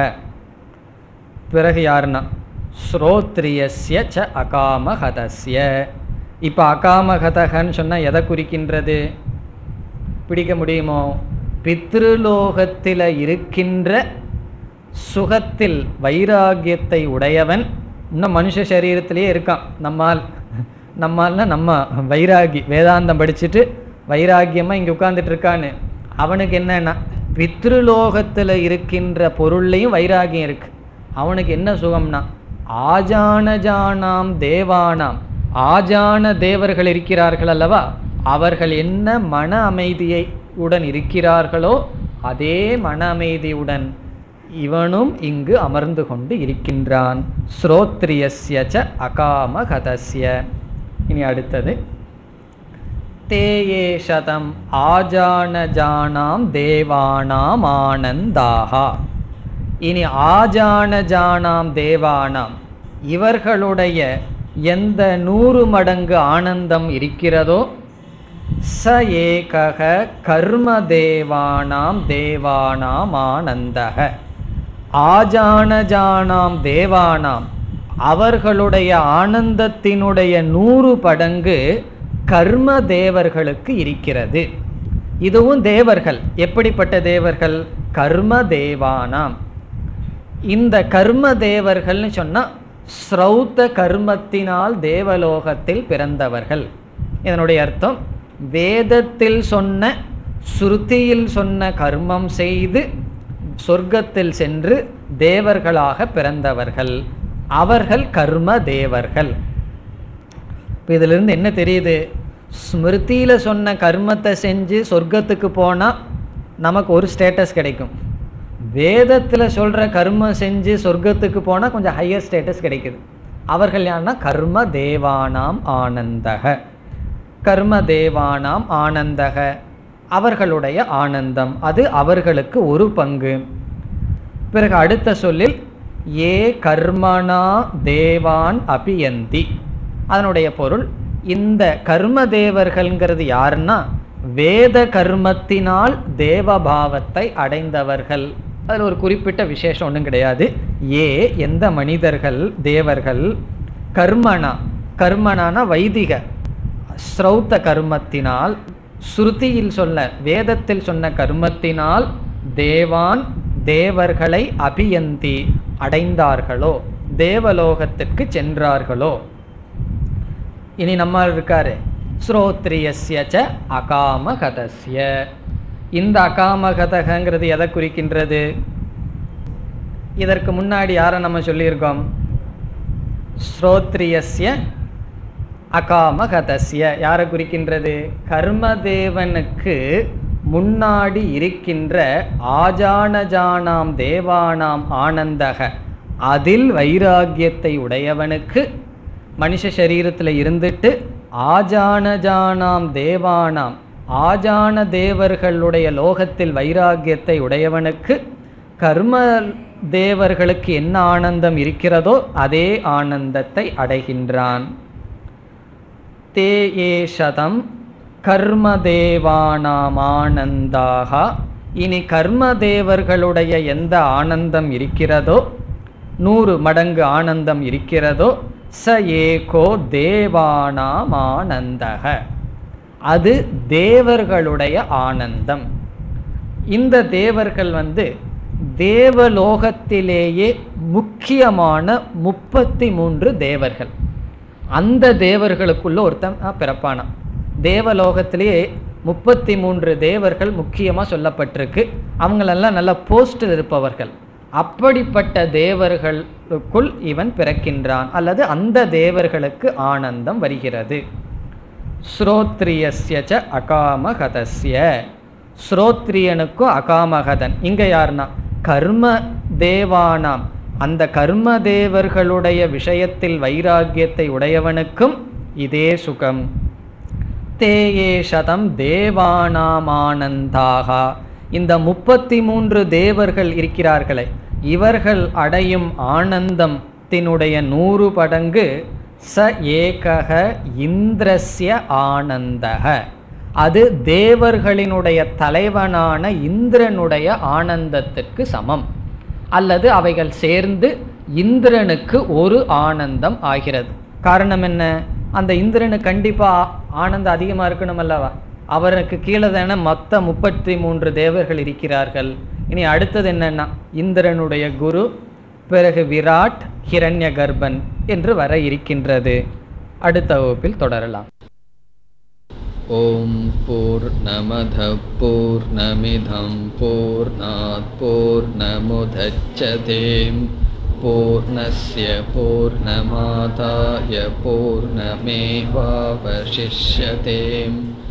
பிறகு யாருன்னா ஸ்ரோத்ரியஸ்ய ச அகாமகதஸ்ய இப்போ அகாமகதகன்னு சொன்னால் எதை குறிக்கின்றது பிடிக்க முடியுமோ பித்ருலோகத்தில் இருக்கின்ற சுகத்தில் வைராகியத்தை உடையவன் இன்னும் மனுஷ சரீரத்திலேயே இருக்கான் நம்மால் நம்மால்னா நம்ம வைராகி வேதாந்தம் படிச்சுட்டு வைராகியமாக இங்கே உட்கார்ந்துட்டு இருக்கான்னு அவனுக்கு என்னன்னா பித்ருலோகத்தில் இருக்கின்ற பொருள்லையும் வைராகியம் இருக்கு அவனுக்கு என்ன சுகம்னா ஆஜானஜானாம் தேவானாம் ஆஜான தேவர்கள் இருக்கிறார்கள் அல்லவா அவர்கள் என்ன மன அமைதியை உடன் இருக்கிறார்களோ அதே மன அமைதியுடன் இவனும் இங்கு அமர்ந்து கொண்டு இருக்கின்றான் ஸ்ரோத்ரியஸ்ய ச அகாமகதஸ்ய இனி அடுத்தது தேயே சதம் ஆஜானஜானாம் தேவானாம் ஆனந்தாகா இனி ஆஜானஜானாம் தேவானாம் இவர்களுடைய எந்த நூறு மடங்கு ஆனந்தம் இருக்கிறதோ ச ஏகக கர்ம தேவானாம் தேவானாம் ஆனந்தக ஆஜானஜானாம் தேவானாம் அவர்களுடைய ஆனந்தத்தினுடைய நூறு படங்கு கர்ம தேவர்களுக்கு இருக்கிறது இதுவும் தேவர்கள் எப்படிப்பட்ட தேவர்கள் கர்ம தேவானாம் இந்த கர்ம தேவர்கள்னு சொன்னால் ஸ்ரௌத்த கர்மத்தினால் தேவலோகத்தில் பிறந்தவர்கள் இதனுடைய அர்த்தம் வேதத்தில் சொன்ன ஸ்ருதியில் சொன்ன கர்மம் செய்து சொர்க்கத்தில் சென்று தேவர்களாக பிறந்தவர்கள் அவர்கள் கர்ம தேவர்கள் இப்போ இதிலிருந்து என்ன தெரியுது ஸ்மிருதியில் சொன்ன கர்மத்தை செஞ்சு சொர்க்கத்துக்கு போனால் நமக்கு ஒரு ஸ்டேட்டஸ் கிடைக்கும் வேதத்தில் சொல்கிற கர்மம் செஞ்சு சொர்க்கத்துக்கு போனால் கொஞ்சம் ஹையர் ஸ்டேட்டஸ் கிடைக்குது அவர்கள் யாருன்னா கர்ம தேவானாம் ஆனந்தக கர்ம தேவானாம் ஆனந்தக அவர்களுடைய ஆனந்தம் அது அவர்களுக்கு ஒரு பங்கு பிறகு அடுத்த சொல்லில் ஏ கர்மனா தேவான் அபியந்தி அதனுடைய பொருள் இந்த கர்ம தேவர்கள்ங்கிறது யாருன்னா வேத கர்மத்தினால் தேவபாவத்தை அடைந்தவர்கள் அதில் ஒரு குறிப்பிட்ட விசேஷம் ஒன்றும் கிடையாது ஏ எந்த மனிதர்கள் தேவர்கள் கர்மனா கர்மனான வைதிக ஸ்ரௌத்த கர்மத்தினால் ஸ்ருதியில் சொன்ன வேதத்தில் சொன்ன கர்மத்தினால் தேவான் தேவர்களை அபியந்தி அடைந்தார்களோ தேவலோகத்திற்கு சென்றார்களோ இனி நம்மால் இருக்காரு ஸ்ரோத்ரியஸ்ய ச அகாமகதஸ்ய இந்த அகாமகதகங்கிறது எதை குறிக்கின்றது இதற்கு முன்னாடி யாரை நம்ம சொல்லியிருக்கோம் ஸ்ரோத்ரியஸ்ய அகாமகதஸ்ய யாரை குறிக்கின்றது கர்மதேவனுக்கு முன்னாடி இருக்கின்ற ஆஜானஜானாம் தேவானாம் ஆனந்தக அதில் வைராக்கியத்தை உடையவனுக்கு மனுஷ சரீரத்தில் இருந்துட்டு ஆஜானஜானாம் தேவானாம் ஆஜான தேவர்களுடைய லோகத்தில் வைராக்கியத்தை உடையவனுக்கு கர்ம தேவர்களுக்கு என்ன ஆனந்தம் இருக்கிறதோ அதே ஆனந்தத்தை அடைகின்றான் தே ஏஷதம் கர்மதேவானாமானந்தாக இனி கர்மதேவர்களுடைய எந்த ஆனந்தம் இருக்கிறதோ நூறு மடங்கு ஆனந்தம் இருக்கிறதோ ச ஏகோ தேவானாமானந்தக அது தேவர்களுடைய ஆனந்தம் இந்த தேவர்கள் வந்து தேவலோகத்திலேயே முக்கியமான முப்பத்தி மூன்று தேவர்கள் அந்த தேவர்களுக்குள்ள ஒருத்தன் பிறப்பானான் தேவலோகத்திலேயே முப்பத்தி மூன்று தேவர்கள் முக்கியமாக சொல்லப்பட்டிருக்கு அவங்களெல்லாம் நல்ல போஸ்டில் இருப்பவர்கள் அப்படிப்பட்ட தேவர்களுக்குள் இவன் பிறக்கின்றான் அல்லது அந்த தேவர்களுக்கு ஆனந்தம் வருகிறது ஸ்ரோத்ரியஸ்ய ச அகாமகதஸ்ய ஸ்ரோத்ரியனுக்கும் அகாமகதன் இங்கே யாருன்னா கர்ம தேவானாம் அந்த கர்ம தேவர்களுடைய விஷயத்தில் வைராக்கியத்தை உடையவனுக்கும் இதே சுகம் தேயே சதம் தேவானாமானந்தாக இந்த முப்பத்தி மூன்று தேவர்கள் இருக்கிறார்களே இவர்கள் அடையும் ஆனந்தத்தினுடைய நூறு படங்கு ச ஏகக இந்திரஸ்ய ஆனந்தக அது தேவர்களினுடைய தலைவனான இந்திரனுடைய ஆனந்தத்திற்கு சமம் அல்லது அவைகள் சேர்ந்து இந்திரனுக்கு ஒரு ஆனந்தம் ஆகிறது காரணம் என்ன அந்த இந்திரனுக்கு கண்டிப்பாக ஆனந்தம் அதிகமாக இருக்கணும் அல்லவா அவருக்கு கீழே தானே மொத்த முப்பத்தி மூன்று தேவர்கள் இருக்கிறார்கள் இனி அடுத்தது என்னன்னா இந்திரனுடைய குரு பிறகு விராட் ஹிரண்ய கர்ப்பன் என்று வர இருக்கின்றது அடுத்த வகுப்பில் தொடரலாம் ॐ पूर्णमधः पूर्णमिधं पूर्णात् पूर्णमुदच्छते पूर्णस्य पूर्णमादाय पूर्णमेवावशिष्यते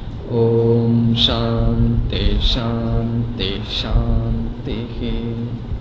ॐ शान्ति शान्ति शान्तिः